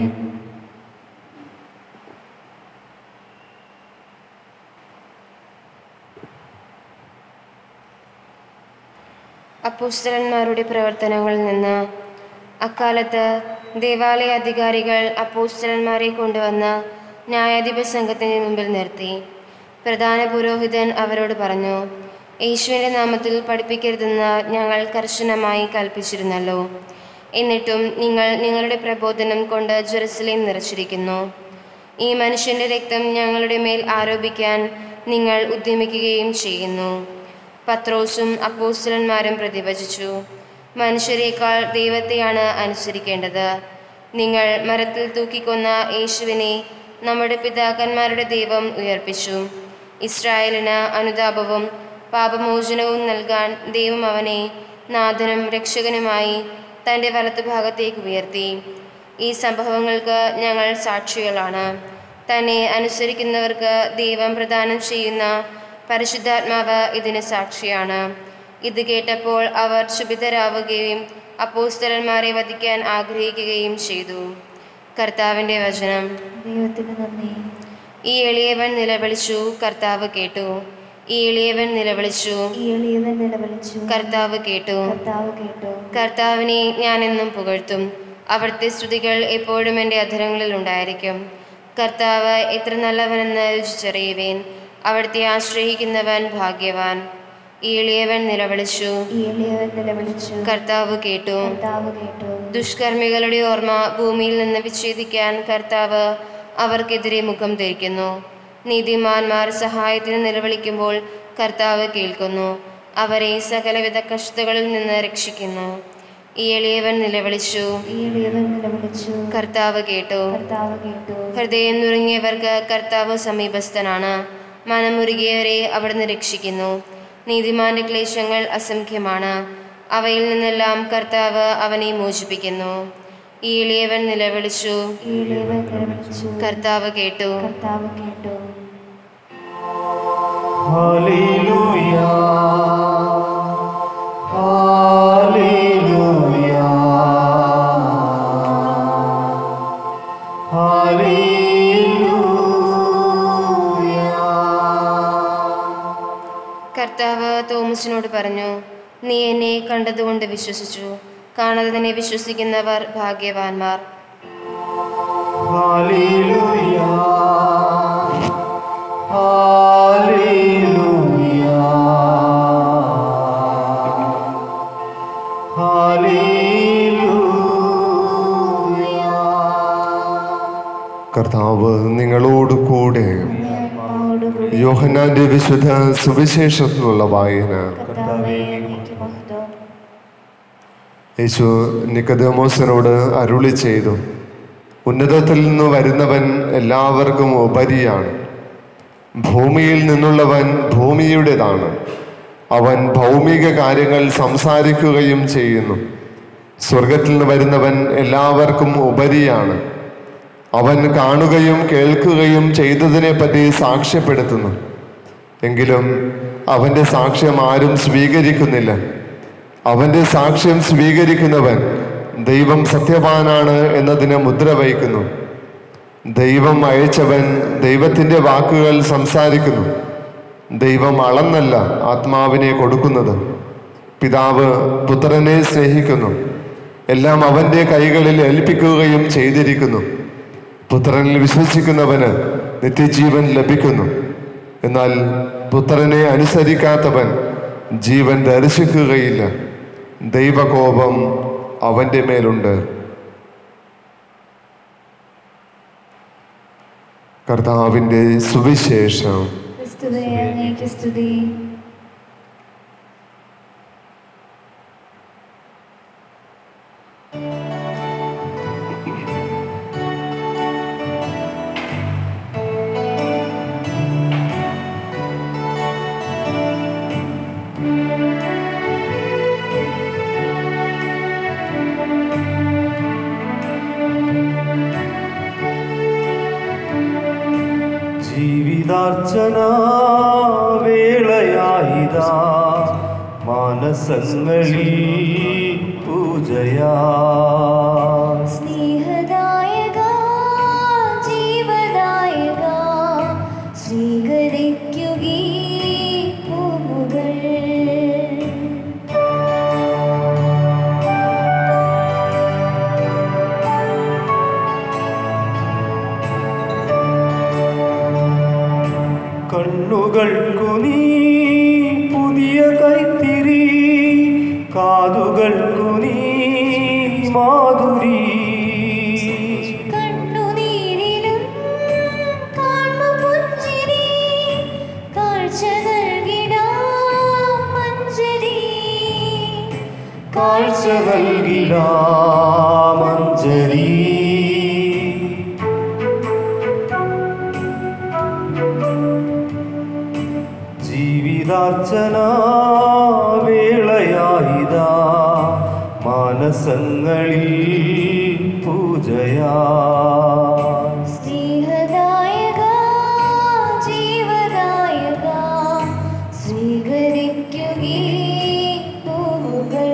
[SPEAKER 3] അപ്പോസ്തലന്മാരുടെ പ്രവർത്തനങ്ങളിൽ നിന്ന് അക്കാലത്ത് ദേവാലയ അധികാരികൾ അപ്പോസ്തലന്മാരെ കൊണ്ടുവന്ന് ന്യായാധിപ സംഘത്തിന് മുമ്പിൽ നിർത്തി പ്രധാന പുരോഹിതൻ അവരോട് പറഞ്ഞു യേശുവിൻ്റെ നാമത്തിൽ പഠിപ്പിക്കരുതെന്ന് ഞങ്ങൾ കർശനമായി കൽപ്പിച്ചിരുന്നല്ലോ എന്നിട്ടും നിങ്ങൾ നിങ്ങളുടെ പ്രബോധനം കൊണ്ട് ജെറുസലേം നിറച്ചിരിക്കുന്നു ഈ മനുഷ്യൻ്റെ രക്തം ഞങ്ങളുടെ മേൽ ആരോപിക്കാൻ നിങ്ങൾ ഉദ്യമിക്കുകയും ചെയ്യുന്നു പത്രോസും അപ്പോസ്റ്റലന്മാരും പ്രതിവചിച്ചു മനുഷ്യരെക്കാൾ ദൈവത്തെയാണ് അനുസരിക്കേണ്ടത് നിങ്ങൾ മരത്തിൽ തൂക്കിക്കൊന്ന യേശുവിനെ നമ്മുടെ പിതാക്കന്മാരുടെ ദൈവം ഉയർപ്പിച്ചു ഇസ്രായേലിന് അനുതാപവും പാപമോചനവും നൽകാൻ ദൈവം അവനെ നാഥനും രക്ഷകനുമായി തൻ്റെ വലത്തുഭാഗത്തേക്ക് ഉയർത്തി ഈ സംഭവങ്ങൾക്ക് ഞങ്ങൾ സാക്ഷികളാണ് തന്നെ അനുസരിക്കുന്നവർക്ക് ദൈവം പ്രദാനം ചെയ്യുന്ന പരിശുദ്ധാത്മാവ് ഇതിന് സാക്ഷിയാണ് ഇത് കേട്ടപ്പോൾ അവർ ക്ഷുഭിതരാവുകയും അപ്പോസ്തലന്മാരെ വധിക്കാൻ ആഗ്രഹിക്കുകയും ചെയ്തു കർത്താവിൻ്റെ വചനം
[SPEAKER 2] ദൈവത്തിന് നന്ദി
[SPEAKER 3] ഈ എളിയവൻ നിലവിളിച്ചു കർത്താവ് കേട്ടു ഈ എളിയവൻ നിലവിളിച്ചു
[SPEAKER 2] ഈ എളിയവൻ നിലവിളിച്ചു
[SPEAKER 3] കർത്താവ് കേട്ടു
[SPEAKER 2] കർത്താവ് കേട്ടു
[SPEAKER 3] കർത്താവിനെ ഞാൻ എന്നും പുകഴ്ത്തും അവിടുത്തെ സ്തുതികൾ എപ്പോഴും എൻ്റെ അധരങ്ങളിൽ ഉണ്ടായിരിക്കും കർത്താവ് എത്ര നല്ലവനെന്ന് രുചിച്ചറിയുവേൻ അവിടുത്തെ ആശ്രയിക്കുന്നവൻ ഭാഗ്യവാൻ ഈ എളിയവൻ നിലവിളിച്ചു
[SPEAKER 2] ഈ എളിയവൻ നിലവിളിച്ചു
[SPEAKER 3] കർത്താവ് കേട്ടു
[SPEAKER 2] കർത്താവ് കേട്ടു
[SPEAKER 3] ദുഷ്കർമ്മികളുടെ ഓർമ്മ ഭൂമിയിൽ നിന്ന് വിച്ഛേദിക്കാൻ കർത്താവ് അവർക്കെതിരെ മുഖം ധരിക്കുന്നു നീതിമാന്മാർ സഹായത്തിന് നിലവിളിക്കുമ്പോൾ കർത്താവ് കേൾക്കുന്നു അവരെ സകലവിധ കഷ്ടതകളിൽ നിന്ന് രക്ഷിക്കുന്നു ഈ എളിയവൻ നിലവിളിച്ചു
[SPEAKER 2] ഈ എളിയവൻ നിലവിളിച്ചു
[SPEAKER 3] കർത്താവ് കേട്ടു
[SPEAKER 2] കർത്താവ് കേട്ടു
[SPEAKER 3] ഹൃദയം നുറുങ്ങിയവർക്ക് കർത്താവ് സമീപസ്ഥനാണ് മനമുരുകിയവരെ അവിടുന്ന് രക്ഷിക്കുന്നു നീതിമാന്റെ ക്ലേശങ്ങൾ അസംഖ്യമാണ് അവയിൽ നിന്നെല്ലാം കർത്താവ് അവനെ മോചിപ്പിക്കുന്നു ഈ എളിയവൻ നിലവിളിച്ചു
[SPEAKER 2] ഈ എളിയവൻ നിലവിളിച്ചു
[SPEAKER 3] കർത്താവ് കേട്ടു
[SPEAKER 2] കർത്താവ് കേട്ടു
[SPEAKER 1] ഹല്ലേലൂയ ഹല്ലേലൂയ ഹല്ലേലൂയ
[SPEAKER 3] കർത്താവ് തോമസിനോട് പറഞ്ഞു നീ എന്നെ കണ്ടതുകൊണ്ട് വിശ്വസിച്ചു കാണാതെ വിശ്വസിക്കുന്നവർ ഭാഗ്യവാന്മാർ
[SPEAKER 1] ഹല്ലേലൂയ ഹല്ലേലൂയ ഹല്ലേലൂയ
[SPEAKER 4] കർത്താവ് നിങ്ങളോട് കൂടെ
[SPEAKER 2] ആത്മാവോടുകൂടി
[SPEAKER 4] യോഹന്നാന്റെ വിശുദ്ധ സുവിശേഷത്തിലുള്ള വായന
[SPEAKER 2] കർത്താവേ അങ്ങേക്ക് മഹത്വം
[SPEAKER 4] യേശു നിക്കതമോസിനോട് അരുളി ചെയ്തു ഉന്നതത്തിൽ നിന്ന് വരുന്നവൻ എല്ലാവർക്കും ഉപരിയാണ് ഭൂമിയിൽ നിന്നുള്ളവൻ ഭൂമിയുടേതാണ് അവൻ ഭൗമിക കാര്യങ്ങൾ സംസാരിക്കുകയും ചെയ്യുന്നു സ്വർഗത്തിൽ നിന്ന് വരുന്നവൻ എല്ലാവർക്കും ഉപരിയാണ് അവൻ കാണുകയും കേൾക്കുകയും ചെയ്തതിനെപ്പറ്റി സാക്ഷ്യപ്പെടുത്തുന്നു എങ്കിലും അവൻ്റെ സാക്ഷ്യം ആരും സ്വീകരിക്കുന്നില്ല അവൻ്റെ സാക്ഷ്യം സ്വീകരിക്കുന്നവൻ ദൈവം സത്യവാനാണ് എന്നതിന് മുദ്ര വഹിക്കുന്നു ദൈവം അയച്ചവൻ ദൈവത്തിൻ്റെ വാക്കുകൾ സംസാരിക്കുന്നു ദൈവം അളന്നല്ല ആത്മാവിനെ കൊടുക്കുന്നത് പിതാവ് പുത്രനെ സ്നേഹിക്കുന്നു എല്ലാം അവൻ്റെ കൈകളിൽ ഏൽപ്പിക്കുകയും ചെയ്തിരിക്കുന്നു പുത്രനിൽ വിശ്വസിക്കുന്നവന് നിത്യജീവൻ ലഭിക്കുന്നു എന്നാൽ പുത്രനെ അനുസരിക്കാത്തവൻ ജീവൻ ദർശിക്കുകയില്ല ദൈവകോപം അവൻ്റെ മേലുണ്ട് കർത്താവിൻ്റെ സുവിശേഷം
[SPEAKER 2] ക്രിസ്തുവേ അങ്ങേക്ക് സ്തുതി
[SPEAKER 1] ജീവിതാർച്ചന വേളയായിതാ മാനസങ്ങളിൽ പൂജയാ
[SPEAKER 2] സ്നേഹദായക ജീവദായക സ്വീകരിക്കുകീ പൂവുകൾ
[SPEAKER 1] കണ്ണുകൾക്കു നീ പുതിയ കൈത്തിരി കാതുകൾക്കു നീ മാധുരി
[SPEAKER 2] കണ്ണുനീരിലും കാണു പുഞ്ചിരി കാഴ്ച നൽകിടാം മഞ്ചരി
[SPEAKER 1] കാഴ്ച നൽകിടാമഞ്ജലി ജീവിതാർച്ചന വേളയായിതാ മാനസങ്ങളിൽ പൂജയാ
[SPEAKER 2] സ്നേഹദായക ജീവദായക സ്വീകരിക്കുകീ പൂവുകൾ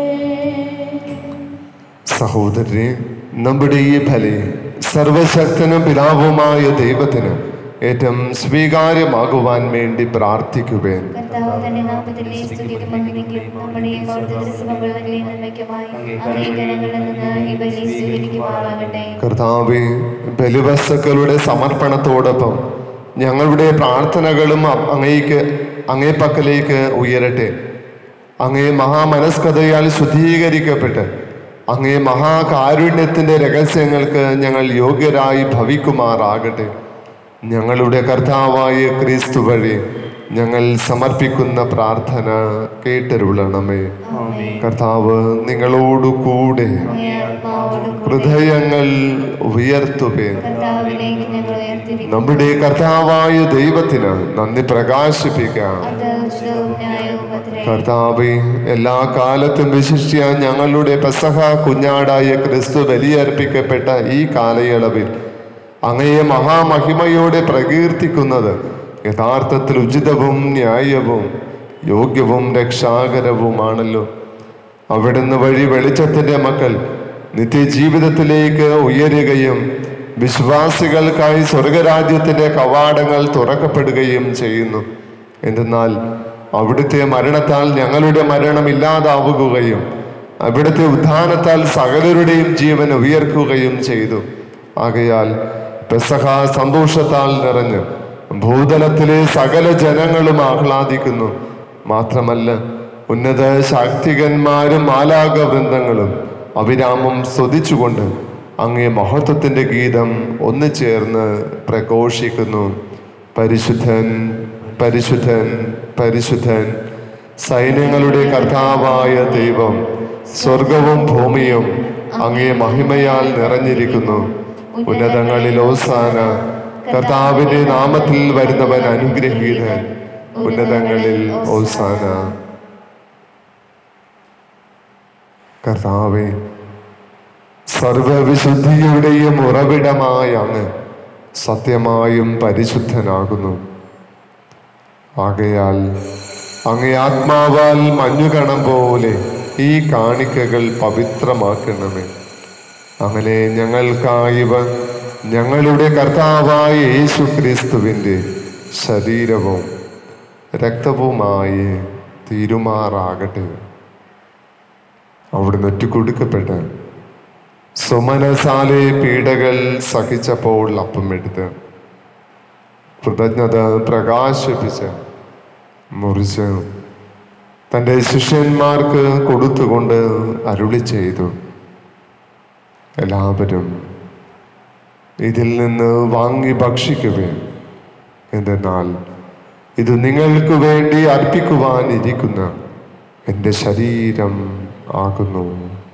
[SPEAKER 4] സഹോദരനെ നമ്മുടെ ഈ ബലി സർവശക്തനും പിതാവുമായ ദൈവത്തിന് ഏറ്റവും സ്വീകാര്യമാകുവാൻ വേണ്ടി പ്രാർത്ഥിക്കുവേൻ
[SPEAKER 2] കർത്താവ് തന്റെ നാമത്തിലെ സ്തുതിക്കും മഹിമയ്ക്കും നമ്മുടെ ഈ അവിടുത്തെ ദിവസങ്ങളുടെ നന്മയ്ക്കുമായി അംഗീകാരങ്ങളിൽ നിന്ന് ഈ ബലി സ്വീകരിക്കുമാറാകട്ടെ
[SPEAKER 4] കർത്താവെ ബലിവസ്തുക്കളുടെ സമർപ്പണത്തോടൊപ്പം ഞങ്ങളുടെ പ്രാർത്ഥനകളും അ- അങ്ങേക്ക് അങ്ങേ പക്കലേക്ക് ഉയരട്ടെ അങ്ങേ മഹാമനസ്കതയാൽ ശുദ്ധീകരിക്കപ്പെട്ട് അങ്ങേ മഹാകാരുണ്യത്തിൻ്റെ രഹസ്യങ്ങൾക്ക് ഞങ്ങൾ യോഗ്യരായി ഭവിക്കുമാറാകട്ടെ ഞങ്ങളുടെ കർത്താവായ ക്രിസ്തു വഴി ഞങ്ങൾ സമർപ്പിക്കുന്ന പ്രാർത്ഥന കേട്ടരുളണമേ കർത്താവ് നിങ്ങളോടു കൂടെ ഹൃദയങ്ങൾ ഉയർത്തുവേ
[SPEAKER 2] കർത്താവിലേക്ക് ഞങ്ങൾ ഉയർത്തിരിക്കും
[SPEAKER 4] നമ്മുടെ കർത്താവായ ദൈവത്തിന് നന്ദി പ്രകാശിപ്പിക്കാം
[SPEAKER 2] അത് ഉചിതവും ന്യായവും അത്രേ
[SPEAKER 4] കർത്താവെ എല്ലാ കാലത്തും വിശിഷ്യ ഞങ്ങളുടെ പെസഹ കുഞ്ഞാടായ ക്രിസ്തു ബലിയർപ്പിക്കപ്പെട്ട ഈ കാലയളവിൽ അങ്ങയെ മഹാമഹിമയോടെ പ്രകീർത്തിക്കുന്നത് യഥാർത്ഥത്തിൽ ഉചിതവും ന്യായവും യോഗ്യവും രക്ഷാകരവുമാണല്ലോ അവിടുന്ന് വഴി വെളിച്ചത്തിൻ്റെ മക്കൾ നിത്യജീവിതത്തിലേക്ക് ഉയരുകയും വിശ്വാസികൾക്കായി സ്വർഗരാജ്യത്തിൻ്റെ കവാടങ്ങൾ തുറക്കപ്പെടുകയും ചെയ്യുന്നു എന്തെന്നാൽ അവിടുത്തെ മരണത്താൽ ഞങ്ങളുടെ മരണം ഇല്ലാതാവുകയും അവിടുത്തെ ഉത്ഥാനത്താൽ സകലരുടെയും ജീവൻ ഉയർക്കുകയും ചെയ്തു ആകയാൽ പെസഹ സന്തോഷത്താൽ നിറഞ്ഞ് ഭൂതലത്തിലെ സകല ജനങ്ങളും ആഹ്ലാദിക്കുന്നു മാത്രമല്ല ഉന്നത ശാക്തികന്മാരും മാലാക വൃന്ദങ്ങളും അവിരാമം സ്തുതിച്ചുകൊണ്ട് അങ്ങേ മഹത്വത്തിന്റെ ഗീതം ഒന്നു ചേർന്ന് പ്രഘോഷിക്കുന്നു പരിശുദ്ധൻ പരിശുദ്ധൻ പരിശുദ്ധൻ സൈന്യങ്ങളുടെ കർത്താവായ ദൈവം സ്വർഗവും ഭൂമിയും അങ്ങേ മഹിമയാൽ നിറഞ്ഞിരിക്കുന്നു ഉന്നതങ്ങളിൽ ഓസാന കർത്താവിന്റെ നാമത്തിൽ വരുന്നവൻ അനുഗ്രഹീതൻ ഉന്നതങ്ങളിൽ ഓസാന കർത്താവെ സർവവിശുദ്ധിയുടെയും ഉറവിടമായ അങ്ങ് സത്യമായും പരിശുദ്ധനാകുന്നു ആകയാൽ അങ്ങേ ആത്മാവാൽ മഞ്ഞുകണം പോലെ ഈ കാണിക്കകൾ പവിത്രമാക്കണമേ അങ്ങനെ ഞങ്ങൾക്കായിവ ഞങ്ങളുടെ കർത്താവായ യേശു ക്രിസ്തുവിൻ്റെ ശരീരവും രക്തവുമായി തീരുമാറാകട്ടെ അവിടുന്ന് ഒറ്റുകൊടുക്കപ്പെട്ട് സുമനസാലെ പീഡകൾ സഹിച്ചപ്പോൾ അപ്പമെടുത്ത് കൃതജ്ഞത പ്രകാശിപ്പിച്ച് മുറിച്ച് തൻ്റെ ശിഷ്യന്മാർക്ക് കൊടുത്തുകൊണ്ട് അരുളി ചെയ്തു എല്ലാവരും ഇതിൽ നിന്ന് വാങ്ങി ഭക്ഷിക്കുവേൻ എന്തെന്നാൽ ഇത് നിങ്ങൾക്ക് വേണ്ടി അർപ്പിക്കുവാനിരിക്കുന്ന എൻ്റെ ശരീരം ആകുന്നു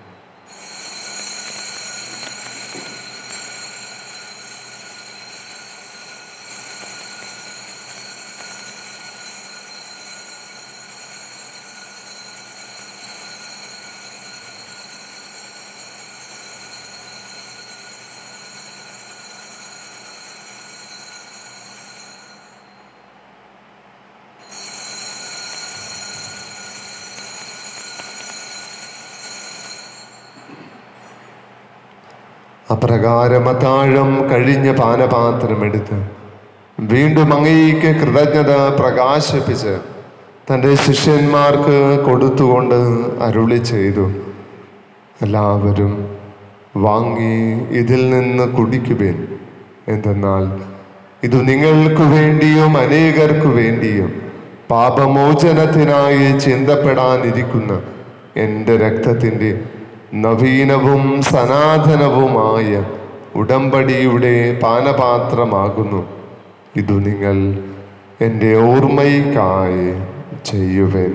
[SPEAKER 4] അപ്രകാരം അത്താഴം കഴിഞ്ഞ പാനപാത്രമെടുത്ത് വീണ്ടും അങ്ങേക്ക് കൃതജ്ഞത പ്രകാശിപ്പിച്ച് തൻ്റെ ശിഷ്യന്മാർക്ക് കൊടുത്തുകൊണ്ട് അരുളി ചെയ്തു എല്ലാവരും വാങ്ങി ഇതിൽ നിന്ന് കുടിക്കുവേൻ എന്തെന്നാൽ ഇത് നിങ്ങൾക്ക് വേണ്ടിയും അനേകർക്ക് വേണ്ടിയും പാപമോചനത്തിനായി ചിന്തപ്പെടാനിരിക്കുന്ന എൻ്റെ രക്തത്തിൻ്റെ നവീനവും സനാതനവുമായ ഉടമ്പടിയുടെ പാനപാത്രമാകുന്നു ഇതു നിങ്ങൾ എൻ്റെ ഓർമ്മയ്ക്കായി ചെയ്യുവൻ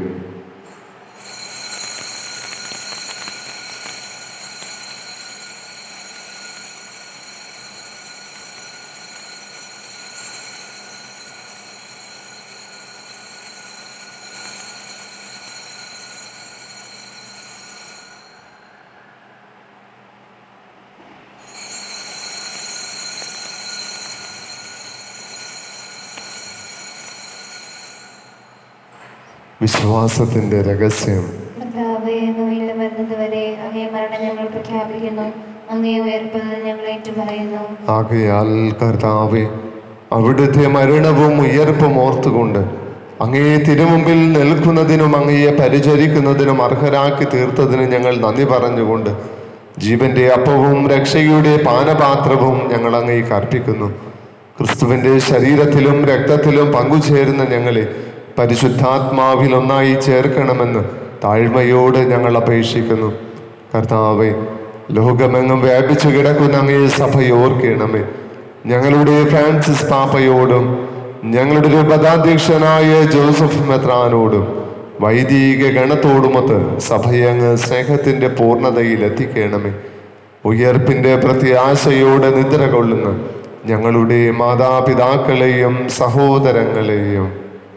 [SPEAKER 4] വിശ്വാസത്തിൻ്റെ രഹസ്യം
[SPEAKER 2] കർത്താവേ അങ്ങ് വീണ്ടും വരുന്നത് വരെ അങ്ങേ മരണം ഞങ്ങൾ പ്രഖ്യാപിക്കുന്നു അങ്ങേ ഉയർപ്പ് ഞങ്ങൾ ഏറ്റുപറയുന്നു
[SPEAKER 4] ആകയാൽ കർത്താവെ അവിടുത്തെ മരണവും ഉയർപ്പും ഓർത്തുകൊണ്ട് അങ്ങേ തിരുമുമ്പിൽ നിൽക്കുന്നതിനും അങ്ങയെ പരിചരിക്കുന്നതിനും അർഹരാക്കി തീർത്തതിന് ഞങ്ങൾ നന്ദി പറഞ്ഞുകൊണ്ട് ജീവന്റെ അപ്പവും രക്ഷയുടെ പാനപാത്രവും ഞങ്ങൾ അങ്ങേക്ക് അർപ്പിക്കുന്നു ക്രിസ്തുവിന്റെ ശരീരത്തിലും രക്തത്തിലും പങ്കുചേരുന്ന ഞങ്ങളെ പരിശുദ്ധാത്മാവിൽ ഒന്നായി ചേർക്കണമെന്ന് താഴ്മയോട് ഞങ്ങൾ അപേക്ഷിക്കുന്നു കർത്താവെ ലോകമെങ്ങും വ്യാപിച്ചു കിടക്കുന്ന അങ്ങേ സഭയോർക്കണമേ ഞങ്ങളുടെ ഫ്രാൻസിസ് പാപ്പയോടും ഞങ്ങളുടെ രൂപതാധ്യക്ഷനായ ജോസഫ് മെത്രാനോടും വൈദിക ഗണത്തോടുമൊത്ത് സഭയെ അങ്ങ് സ്നേഹത്തിന്റെ പൂർണ്ണതയിൽ എത്തിക്കണമേ ഉയർപ്പിന്റെ പ്രത്യാശയോടെ നിദ്ര കൊള്ളുന്ന ഞങ്ങളുടെ മാതാപിതാക്കളെയും സഹോദരങ്ങളെയും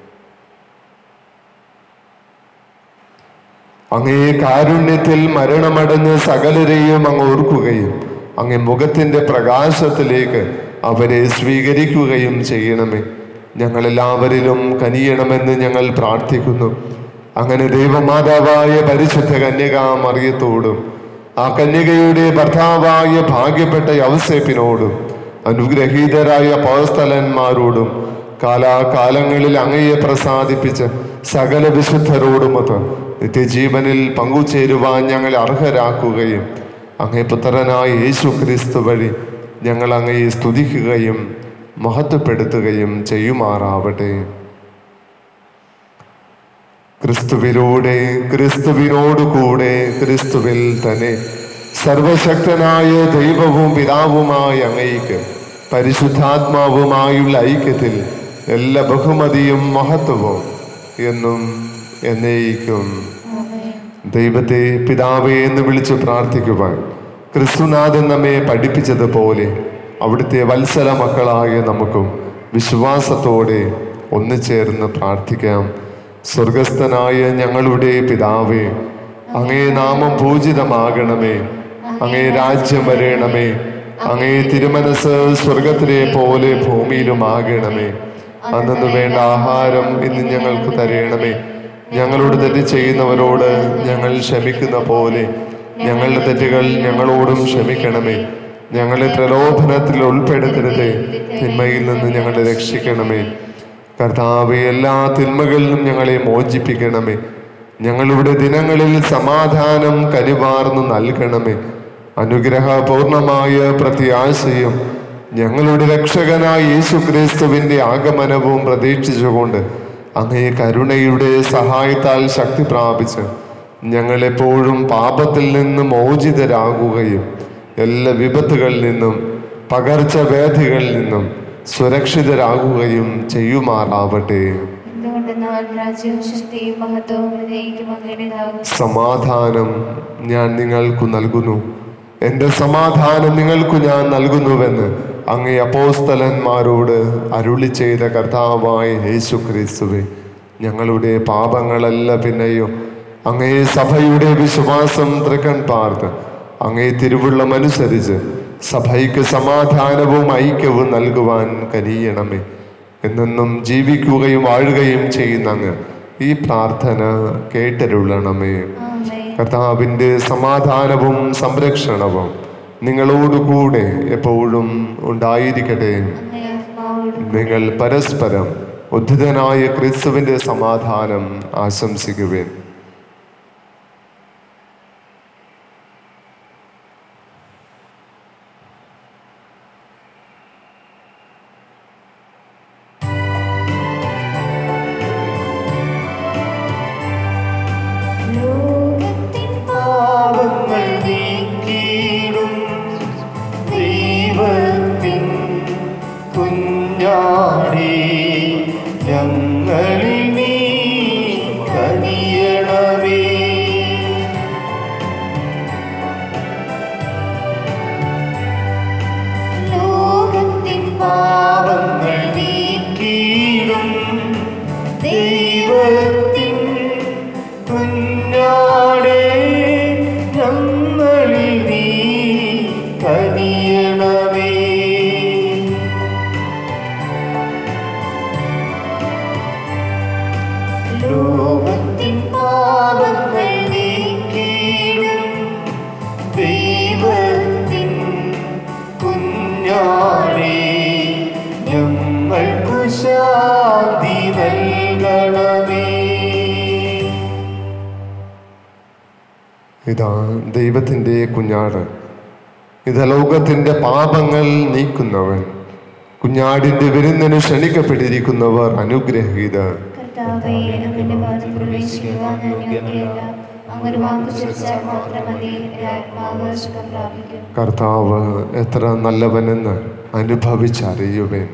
[SPEAKER 4] അങ്ങേ കാരുണ്യത്തിൽ മരണമടഞ്ഞ് സകലരെയും അങ്ങ് ഓർക്കുകയും അങ്ങേ മുഖത്തിന്റെ പ്രകാശത്തിലേക്ക് അവരെ സ്വീകരിക്കുകയും ചെയ്യണമേ ഞങ്ങളെല്ലാവരിലും കനിയണമെന്ന് ഞങ്ങൾ പ്രാർത്ഥിക്കുന്നു അങ്ങനെ ദൈവമാതാവായ പരിശുദ്ധ കന്യകാ മറിയത്തോടും ആ കന്യകയുടെ ഭർത്താവായ ഭാഗ്യപ്പെട്ട യവസേപ്പിനോടും അനുഗ്രഹീതരായ പൗസ്തലന്മാരോടും കാലാകാലങ്ങളിൽ അങ്ങയെ പ്രസാദിപ്പിച്ച് സകല വിശുദ്ധരോടുമൊത്ത് നിത്യജീവനിൽ പങ്കുചേരുവാൻ ഞങ്ങളെ അർഹരാക്കുകയും അങ്ങേ പുത്രനായ യേശു ക്രിസ്തു വഴി ഞങ്ങൾ അങ്ങയെ സ്തുതിക്കുകയും മഹത്വപ്പെടുത്തുകയും ചെയ്യുമാറാവട്ടെ ക്രിസ്തുവിലൂടെ ക്രിസ്തുവിനോട് കൂടെ ക്രിസ്തുവിൽ തന്നെ സർവശക്തനായ ദൈവവും പിതാവുമായ അങ്ങയ്ക്ക് പരിശുദ്ധാത്മാവുമായുള്ള ഐക്യത്തിൽ എല്ലാ ബഹുമതിയും മഹത്വവും എന്നും എന്നേക്കും ദൈവത്തെ പിതാവേ എന്ന് വിളിച്ച് പ്രാർത്ഥിക്കുവാൻ ക്രിസ്തുനാഥൻ നമ്മെ പഠിപ്പിച്ചതുപോലെ അവിടുത്തെ വത്സല മക്കളായ നമുക്കും വിശ്വാസത്തോടെ ഒന്നുചേർന്ന് പ്രാർത്ഥിക്കാം സ്വർഗസ്ഥനായ ഞങ്ങളുടെ പിതാവേ അങ്ങേ നാമം പൂജിതമാകണമേ അങ്ങേ രാജ്യം വരേണമേ അങ്ങേ തിരുമനസ് സ്വർഗത്തിലെ പോലെ ഭൂമിയിലുമാകണമേ അന്നു വേണ്ട ആഹാരം ഇന്ന് ഞങ്ങൾക്ക് തരയണമേ ഞങ്ങളോട് തെറ്റ് ചെയ്യുന്നവരോട് ഞങ്ങൾ ക്ഷമിക്കുന്ന പോലെ ഞങ്ങളുടെ തെറ്റുകൾ ഞങ്ങളോടും ക്ഷമിക്കണമേ ഞങ്ങളെ പ്രലോഭനത്തിൽ ഉൾപ്പെടുത്തരുതേ തിന്മയിൽ നിന്ന് ഞങ്ങളെ രക്ഷിക്കണമേ കർത്താവ് എല്ലാ തിന്മകളിലും ഞങ്ങളെ മോചിപ്പിക്കണമേ ഞങ്ങളുടെ ദിനങ്ങളിൽ സമാധാനം കരുവാർന്നു നൽകണമേ അനുഗ്രഹപൂർണമായ പ്രത്യാശയും ഞങ്ങളുടെ രക്ഷകനായ യേശു ക്രിസ്തുവിന്റെ ആഗമനവും പ്രതീക്ഷിച്ചുകൊണ്ട് അങ്ങേ കരുണയുടെ സഹായത്താൽ ശക്തി പ്രാപിച്ച് ഞങ്ങളെപ്പോഴും പാപത്തിൽ നിന്ന് മോചിതരാകുകയും എല്ലാ വിപത്തുകളിൽ നിന്നും പകർച്ചവ്യാധികളിൽ നിന്നും സുരക്ഷിതരാകുകയും ചെയ്യുമാറാവട്ടെ
[SPEAKER 2] എന്തുകൊണ്ട് നാൾ രാജ്യവും ശക്തിയും മഹത്വവും എന്നേക്കും അങ്ങയുടേതാകുന്നു
[SPEAKER 4] സമാധാനം ഞാൻ നിങ്ങൾക്ക് നൽകുന്നു എൻ്റെ സമാധാനം നിങ്ങൾക്ക് ഞാൻ നൽകുന്നുവെന്ന് അങ്ങേ അപ്പോസ്തലന്മാരോട് അരുളി ചെയ്ത കർത്താവായ യേശു ക്രിസ്തുവെ ഞങ്ങളുടെ പാപങ്ങളല്ല പിന്നെയോ അങ്ങേ സഭയുടെ വിശ്വാസം തൃക്കൺ പാർത്ത് അങ്ങേ തിരുവുള്ളമനുസരിച്ച് സഭയ്ക്ക് സമാധാനവും ഐക്യവും നൽകുവാൻ കനിയണമേ എന്നെന്നും ജീവിക്കുകയും വാഴുകയും ചെയ്യുന്ന അങ്ങ് ഈ പ്രാർത്ഥന കേട്ടരുള്ളണമേ
[SPEAKER 2] ആമേൻ
[SPEAKER 4] കർത്താവിൻ്റെ സമാധാനവും സംരക്ഷണവും നിങ്ങളോടുകൂടെ എപ്പോഴും ഉണ്ടായിരിക്കട്ടെ
[SPEAKER 2] അങ്ങേ ആത്മാവോടും
[SPEAKER 4] നിങ്ങൾ പരസ്പരം ഉദ്ധിതനായ ക്രിസ്തുവിൻ്റെ സമാധാനം ആശംസിക്കുവേൻ
[SPEAKER 1] ലോകത്തിൻ പാപങ്ങൾ നീക്കിയിടും ദൈവത്തിൻ കുഞ്ഞാണേ ഞങ്ങൾക്കു ശാന്തി നൽകണമേ
[SPEAKER 4] ഇതാ ദൈവത്തിൻ്റെ കുഞ്ഞാട് ഇതാ ലോകത്തിൻ്റെ പാപങ്ങൾ നീക്കുന്നവൻ കുഞ്ഞാടിൻ്റെ വിരുന്നിന് ക്ഷണിക്കപ്പെട്ടിരിക്കുന്നവർ അനുഗ്രഹീതർ
[SPEAKER 2] കർത്താവേ അങ്ങന്റെ പാദം പ്രവേശിക്കുവാൻ ഞാൻ യോഗ്യയല്ല അങ്ങൊരു വാക്ക് ചൊരിച്ചാൽ മാത്രം മതി എൻ്റെ ആത്മാവ് സുഖം പ്രാപിക്കും
[SPEAKER 4] കർത്താവ് എത്ര നല്ലവനെന്ന് അനുഭവിച്ചറിയുവേൻ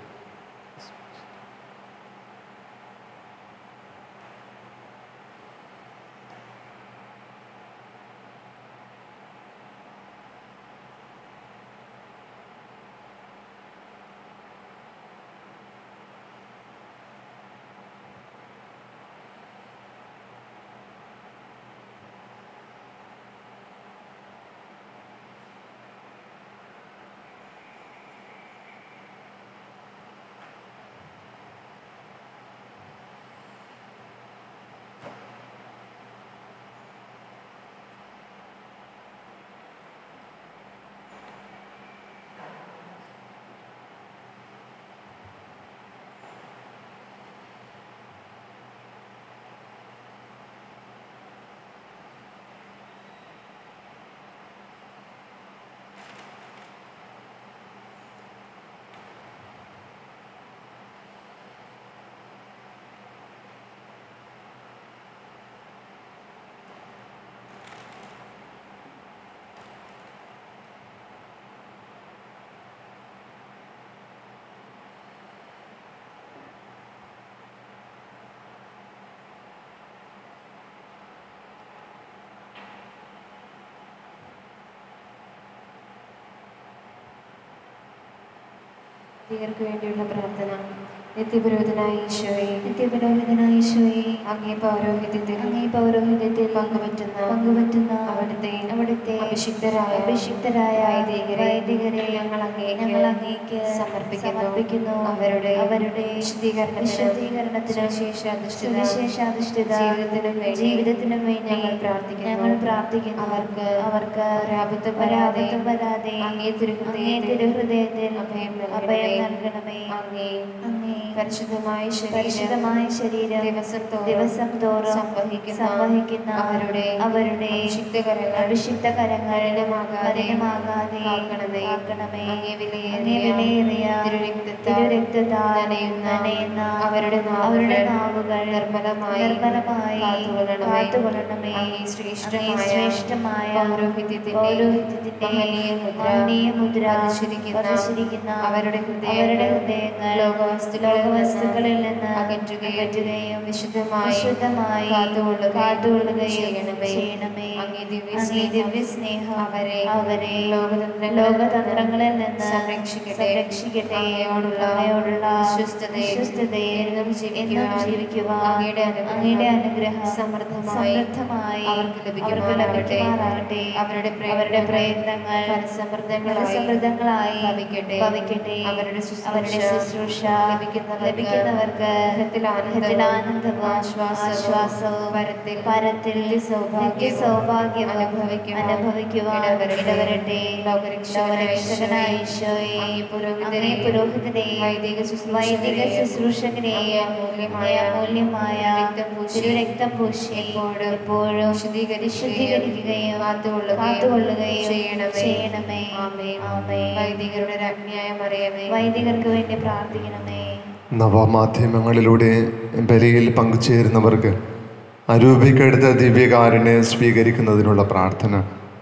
[SPEAKER 3] ഇവർക്ക് വേണ്ടിയുള്ള പ്രാർത്ഥന നിത്യപുരോഹിതനായ ഈശോയെ
[SPEAKER 2] നിത്യപുരോഹിതനായ ഈശോയെ
[SPEAKER 3] അങ്ങേ പൗരോഹിത്യത്തിൽ
[SPEAKER 2] അങ്ങേ പൗരോഹിത്യത്തിൽ
[SPEAKER 3] പങ്കുപറ്റുന്ന
[SPEAKER 2] പങ്കുപറ്റുന്ന
[SPEAKER 3] അവിടുത്തെ
[SPEAKER 2] അവിടുത്തെ
[SPEAKER 3] അഭിഷിക്തരായ
[SPEAKER 2] അഭിഷിക്തരായ
[SPEAKER 3] വൈദികരെ
[SPEAKER 2] വൈദികരെ
[SPEAKER 3] ഞങ്ങൾ അങ്ങേക്ക്
[SPEAKER 2] ഞങ്ങൾ അങ്ങേക്ക്
[SPEAKER 3] സമർപ്പിക്കുന്നു.
[SPEAKER 2] സമർപ്പിക്കുന്നു
[SPEAKER 3] അവരുടെ
[SPEAKER 2] അവരുടെ
[SPEAKER 3] വിശുദ്ധീകരണത്തിനും
[SPEAKER 2] വിശുദ്ധീകരണത്തിനും
[SPEAKER 3] സുവിശേഷാധിഷ്ഠിത
[SPEAKER 2] സുവിശേഷാധിഷ്ഠിത
[SPEAKER 3] ജീവിതത്തിനും വേണ്ടി
[SPEAKER 2] ജീവിതത്തിനും വേണ്ടി
[SPEAKER 3] ഞങ്ങൾ പ്രാർത്ഥിക്കുന്നു.
[SPEAKER 2] ഞങ്ങൾ പ്രാർത്ഥിക്കുന്നു
[SPEAKER 3] അവർക്ക്
[SPEAKER 2] അവർക്ക്
[SPEAKER 3] ഒരബദ്ധം വരാതെ
[SPEAKER 2] ഒരബദ്ധം വരാതെ
[SPEAKER 3] അങ്ങേ തിരുഹൃദയത്തിൽ
[SPEAKER 2] അങ്ങേ തിരുഹൃദയത്തിൽ
[SPEAKER 3] അഭയം
[SPEAKER 2] അഭയം
[SPEAKER 3] നൽകണമേ.
[SPEAKER 2] നൽകണമേ
[SPEAKER 3] അങ്ങേ
[SPEAKER 2] അങ്ങേ
[SPEAKER 3] പരിശുദ്ധമായ ശരീരം
[SPEAKER 2] പരിശുദ്ധമായ ശരീരം
[SPEAKER 3] ദിവസം തോറും
[SPEAKER 2] ദിവസം തോറും
[SPEAKER 3] സംവഹിക്കുന്ന
[SPEAKER 2] സംവഹിക്കുന്ന
[SPEAKER 3] അവരുടെ
[SPEAKER 2] അവരുടെ
[SPEAKER 3] അഭിഷിക്ത കരങ്ങൾ
[SPEAKER 2] അഭിഷിക്ത കരങ്ങൾ
[SPEAKER 3] മലിനമാകാതെ
[SPEAKER 2] മലിനമാകാതെ
[SPEAKER 3] കാക്കണമേ.
[SPEAKER 2] കാക്കണമേ.
[SPEAKER 3] അങ്ങേ വിലയേറിയ
[SPEAKER 2] അങ്ങേ വിലയേറിയ
[SPEAKER 3] തിരുരക്തത്താൽ
[SPEAKER 2] തിരുരക്തത്താൽ
[SPEAKER 3] നനയുന്ന
[SPEAKER 2] നനയുന്ന
[SPEAKER 3] അവരുടെ നാവുകൾ
[SPEAKER 2] അവരുടെ നാവുകൾ
[SPEAKER 3] നിർമ്മലമായി
[SPEAKER 2] നിർമ്മലമായി
[SPEAKER 3] കാത്തുകൊള്ളണമേ.
[SPEAKER 2] കാത്തുകൊള്ളണമേ.
[SPEAKER 3] അങ്ങേ ശ്രേഷ്ഠമായ
[SPEAKER 2] അങ്ങേ ശ്രേഷ്ഠമായ
[SPEAKER 3] പൗരോഹിത്യത്തിന്റെ
[SPEAKER 2] പൗരോഹിത്യത്തിന്റെ
[SPEAKER 3] മഹനീയ മുദ്ര
[SPEAKER 2] മഹനീയ മുദ്ര
[SPEAKER 3] പതിച്ചിരിക്കുന്ന
[SPEAKER 2] പതിച്ചിരിക്കുന്ന
[SPEAKER 3] അവരുടെ ഹൃദയങ്ങൾ
[SPEAKER 2] അവരുടെ ഹൃദയങ്ങൾ
[SPEAKER 3] ലോകവസ്തുക്കളിൽ നിന്ന്
[SPEAKER 2] ലോകവസ്തുക്കളിൽ നിന്ന്
[SPEAKER 3] അകറ്റുകയും
[SPEAKER 2] അകറ്റുകയും
[SPEAKER 3] വിശുദ്ധമായി
[SPEAKER 2] വിശുദ്ധമായി
[SPEAKER 3] കാത്തുകൊള്ളുകയും
[SPEAKER 2] കാത്തുകൊള്ളുകയും
[SPEAKER 3] ചെയ്യണമേ.
[SPEAKER 2] ചെയ്യണമേ
[SPEAKER 3] അങ്ങേ ദിവ്യ
[SPEAKER 2] അങ്ങേ
[SPEAKER 3] സ്നേഹം
[SPEAKER 2] ദിവ്യ സ്നേഹം
[SPEAKER 3] അവരെ
[SPEAKER 2] അവരെ
[SPEAKER 3] ലോകതന്ത്രങ്ങളിൽ
[SPEAKER 2] ലോകതന്ത്രങ്ങളിൽ നിന്ന്
[SPEAKER 3] സംരക്ഷിക്കട്ടെ.
[SPEAKER 2] സംരക്ഷിക്കട്ടെ
[SPEAKER 3] അങ്ങയോടുള്ള
[SPEAKER 2] അങ്ങയോടുള്ള
[SPEAKER 3] വിശ്വസ്തതയിൽ
[SPEAKER 2] വിശ്വസ്തതയിൽ
[SPEAKER 3] എന്നും
[SPEAKER 2] എന്നും
[SPEAKER 3] ജീവിക്കുവാൻ
[SPEAKER 2] ജീവിക്കുവാൻ
[SPEAKER 3] അങ്ങയുടെ അനുഗ്രഹം
[SPEAKER 2] അങ്ങയുടെ അനുഗ്രഹം
[SPEAKER 3] സമൃദ്ധമായി
[SPEAKER 2] സമൃദ്ധമായി
[SPEAKER 3] അവർക്ക്
[SPEAKER 2] അവർക്ക്
[SPEAKER 3] ലഭിക്കുമാറാകട്ടെ.
[SPEAKER 2] ലഭിക്കുമാറാകട്ടെ
[SPEAKER 3] അവരുടെ
[SPEAKER 2] അവരുടെ
[SPEAKER 3] പ്രയത്നങ്ങൾ
[SPEAKER 2] പ്രയത്നങ്ങൾ
[SPEAKER 3] ഫലസമൃദ്ധങ്ങളായി
[SPEAKER 2] ഫലസമൃദ്ധങ്ങളായി
[SPEAKER 3] ഭവിക്കട്ടെ.
[SPEAKER 2] ഭവിക്കട്ടെ
[SPEAKER 3] അവരുടെ ശുശ്രൂഷ
[SPEAKER 2] അവരുടെ ശുശ്രൂഷ
[SPEAKER 3] ലഭിക്കുന്നവർക്ക്
[SPEAKER 2] ലഭിക്കുന്നവർക്ക്
[SPEAKER 3] ഗൃഹത്തിൽ ആനന്ദവും
[SPEAKER 2] ഗൃഹത്തിൽ ആനന്ദവും
[SPEAKER 3] ആശ്വാസവും
[SPEAKER 2] ആശ്വാസവും
[SPEAKER 3] പരത്തിൽ
[SPEAKER 2] പരത്തിൽ
[SPEAKER 3] നിത്യസൗഭാഗ്യവും
[SPEAKER 2] സൗഭാഗ്യവും
[SPEAKER 3] അനുഭവിക്കുവാൻ
[SPEAKER 2] അനുഭവിക്കുവാൻ
[SPEAKER 3] ഇടവരട്ടെ.
[SPEAKER 2] ഇടവരട്ടെ
[SPEAKER 3] ലോകരക്ഷകനായ
[SPEAKER 2] ലോകരക്ഷകനായ ഈശോയെ
[SPEAKER 3] അങ്ങേ പുരോഹിതരെയും
[SPEAKER 2] അങ്ങേ പുരോഹിതരെയും
[SPEAKER 3] വൈദിക ശുശ്രൂഷകരെയും
[SPEAKER 2] വൈദിക ശുശ്രൂഷകരെയും
[SPEAKER 3] അങ്ങേ അമൂല്യമായ
[SPEAKER 2] അമൂല്യമായ
[SPEAKER 3] രക്തം പൂശി
[SPEAKER 2] രക്തം പൂശി
[SPEAKER 3] എപ്പോഴും
[SPEAKER 2] എപ്പോഴും
[SPEAKER 3] വിശുദ്ധീകരിക്കുകയും
[SPEAKER 2] വിശുദ്ധീകരിക്കുകയും
[SPEAKER 3] കാത്തുകൊള്ളുകയും
[SPEAKER 2] കാത്തുകൊള്ളുകയും
[SPEAKER 3] ചെയ്യണമേ.
[SPEAKER 2] ചെയ്യണമേ
[SPEAKER 3] ആമേൻ.
[SPEAKER 2] ആമേൻ.
[SPEAKER 3] വൈദികരുടെ രാജ്ഞിയായ മറിയമേ
[SPEAKER 2] വൈദികർക്ക് വേണ്ടി പ്രാർത്ഥിക്കണമേ
[SPEAKER 4] നവമാധ്യമങ്ങളിലൂടെ ബലിയിൽ പങ്കുചേരുന്നവർക്ക് അരൂപിക്കെടുത്ത ദിവ്യകാരനെ സ്വീകരിക്കുന്നതിനുള്ള പ്രാർത്ഥന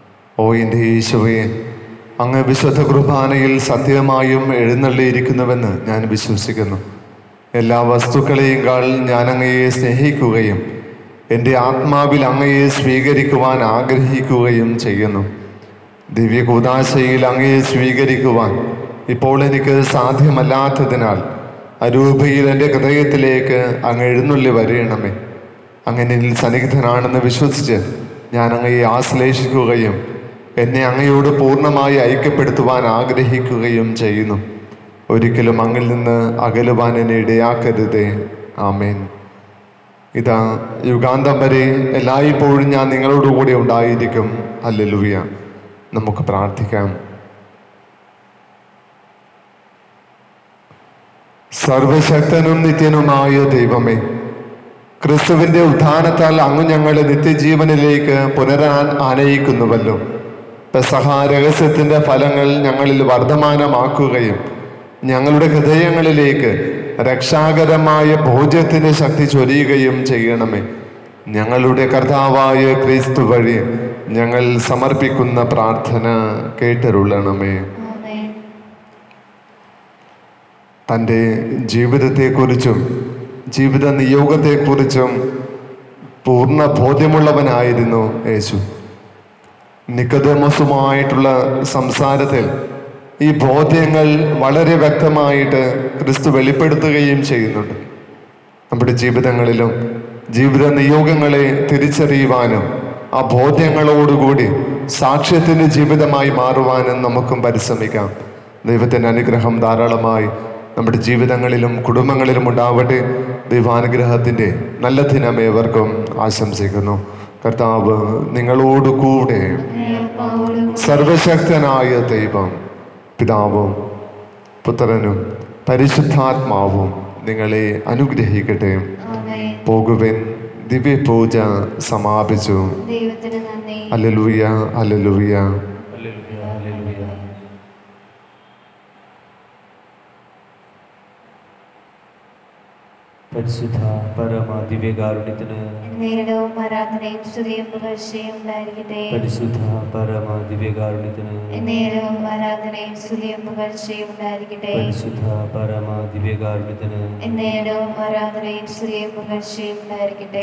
[SPEAKER 4] ഓ എൻ്റെ ഈശോയെ അങ്ങ് വിശുദ്ധ കുർബാനയിൽ സത്യമായും എഴുന്നള്ളിയിരിക്കുന്നുവെന്ന് ഞാൻ വിശ്വസിക്കുന്നു എല്ലാ വസ്തുക്കളെയും കാൾ ഞാൻ അങ്ങയെ സ്നേഹിക്കുകയും എൻ്റെ ആത്മാവിൽ അങ്ങയെ സ്വീകരിക്കുവാൻ ആഗ്രഹിക്കുകയും ചെയ്യുന്നു ദിവ്യകൂതാശയിൽ അങ്ങയെ സ്വീകരിക്കുവാൻ ഇപ്പോൾ എനിക്ക് സാധ്യമല്ലാത്തതിനാൽ അരൂപയിൽ എൻ്റെ ഹൃദയത്തിലേക്ക് അങ്ങ് എഴുന്നള്ളി വരയണമേ അങ്ങനെ എന്നിൽ സന്നിഗ്ധനാണെന്ന് വിശ്വസിച്ച് ഞാൻ അങ്ങയെ ആശ്ലേഷിക്കുകയും എന്നെ അങ്ങയോട് പൂർണ്ണമായി ഐക്യപ്പെടുത്തുവാൻ ആഗ്രഹിക്കുകയും ചെയ്യുന്നു ഒരിക്കലും അങ്ങിൽ നിന്ന് അകലുവാൻ എന്നെ ഇടയാക്കരുതേ ആമേൻ ഇതാ യുഗാന്തം വരെ എല്ലായ്പ്പോഴും ഞാൻ നിങ്ങളോടുകൂടി ഉണ്ടായിരിക്കും അല്ലെലുവിയ നമുക്ക് പ്രാർത്ഥിക്കാം സർവശക്തനും നിത്യനുമായ ദൈവമേ ക്രിസ്തുവിന്റെ ഉത്ഥാനത്താൽ അങ്ങ് ഞങ്ങളെ നിത്യജീവനിലേക്ക് പുനരാൻ ആനയിക്കുന്നുവല്ലോ പെസഹ രഹസ്യത്തിന്റെ ഫലങ്ങൾ ഞങ്ങളിൽ വർദ്ധമാനമാക്കുകയും ഞങ്ങളുടെ ഹൃദയങ്ങളിലേക്ക് രക്ഷാകരമായ ഭോജ്യത്തിന്റെ ശക്തി ചൊരിയുകയും ചെയ്യണമേ ഞങ്ങളുടെ കർത്താവായ ക്രിസ്തു വഴി ഞങ്ങൾ സമർപ്പിക്കുന്ന പ്രാർത്ഥന കേട്ടരുള്ളണമേ
[SPEAKER 2] ആമേൻ
[SPEAKER 4] തൻ്റെ ജീവിതത്തെക്കുറിച്ചും ജീവിത നിയോഗത്തെക്കുറിച്ചും പൂർണ്ണ ബോധ്യമുള്ളവനായിരുന്നു യേശു നിക്കതമസുമായിട്ടുള്ള സംസാരത്തിൽ ഈ ബോധ്യങ്ങൾ വളരെ വ്യക്തമായിട്ട് ക്രിസ്തു വെളിപ്പെടുത്തുകയും ചെയ്യുന്നുണ്ട് നമ്മുടെ ജീവിതങ്ങളിലും ജീവിത നിയോഗങ്ങളെ തിരിച്ചറിയുവാനും ആ ബോധ്യങ്ങളോടുകൂടി സാക്ഷ്യത്തിൻ്റെ ജീവിതമായി മാറുവാനും നമുക്കും പരിശ്രമിക്കാം ദൈവത്തിൻ്റെ അനുഗ്രഹം ധാരാളമായി നമ്മുടെ ജീവിതങ്ങളിലും കുടുംബങ്ങളിലും ഉണ്ടാവട്ടെ ദൈവാനുഗ്രഹത്തിൻ്റെ നല്ല ദിനം ഏവർക്കും ആശംസിക്കുന്നു കർത്താവ് നിങ്ങളോട് കൂടെ സർവശക്തനായ ദൈവം പിതാവും പുത്രനും പരിശുദ്ധാത്മാവും നിങ്ങളെ അനുഗ്രഹിക്കട്ടെ
[SPEAKER 2] ആമേൻ
[SPEAKER 4] പോകുവൻ ദിവ്യപൂജ സമാപിച്ചു
[SPEAKER 2] ദൈവത്തിന് നന്ദി
[SPEAKER 4] അല്ലലുയ അല്ലലുയ
[SPEAKER 1] ഹല്ലേലൂയ, ഹല്ലേലൂയ. പരിശുദ്ധ പരമ ദിവ്യകാരുണ്യത്തിന്
[SPEAKER 2] നേരിടവും ആരാധനയും സ്തുതിയും പുകഴ്ചയും ഉണ്ടായിരിക്കട്ടെ
[SPEAKER 1] പരിശുദ്ധ പരമ ദിവ്യകാരുണ്യത്തിന്
[SPEAKER 2] നേരവും ആരാധനയും സ്തുതിയും പുകഴ്ചയും ഉണ്ടായിരിക്കട്ടെ
[SPEAKER 1] പരിശുദ്ധ പരമ ദിവ്യകാരുണ്യത്തിന്
[SPEAKER 2] നേരവും ആരാധനയും സ്തുതിയും പുകഴ്ചയും ഉണ്ടായിരിക്കട്ടെ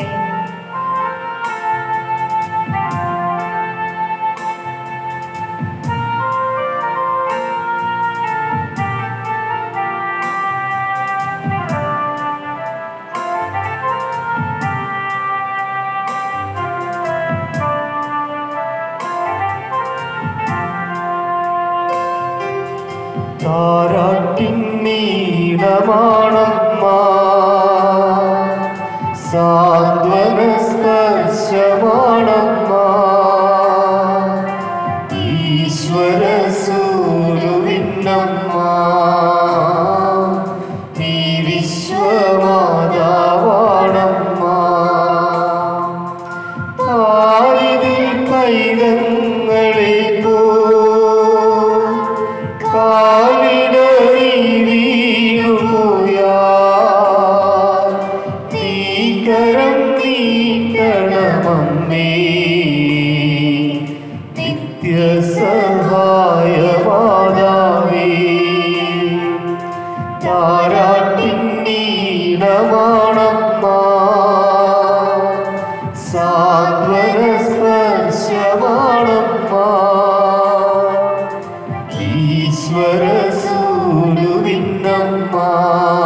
[SPEAKER 1] താരാട്ടിൻ നീളമാണമ്മ സാന്ത്വന സ്പർശമാണമ്മ ഈശ്വര സൂര്യനമ്മ നീ വിശ്വമാതാവാണമ്മ താരിതിൽ പൈതങ്ങളെ പോ കാലിടറി വീണുപോയാ തീകരം നീട്ടണമമ്മേ നിത്യസഹായമാതാവേ താരാട്ടിൻ നീടമാണമ്മ സാന്ത്വന സ്പർശമാണമ്മ ഈശ്വര സൂര്യനമ്മ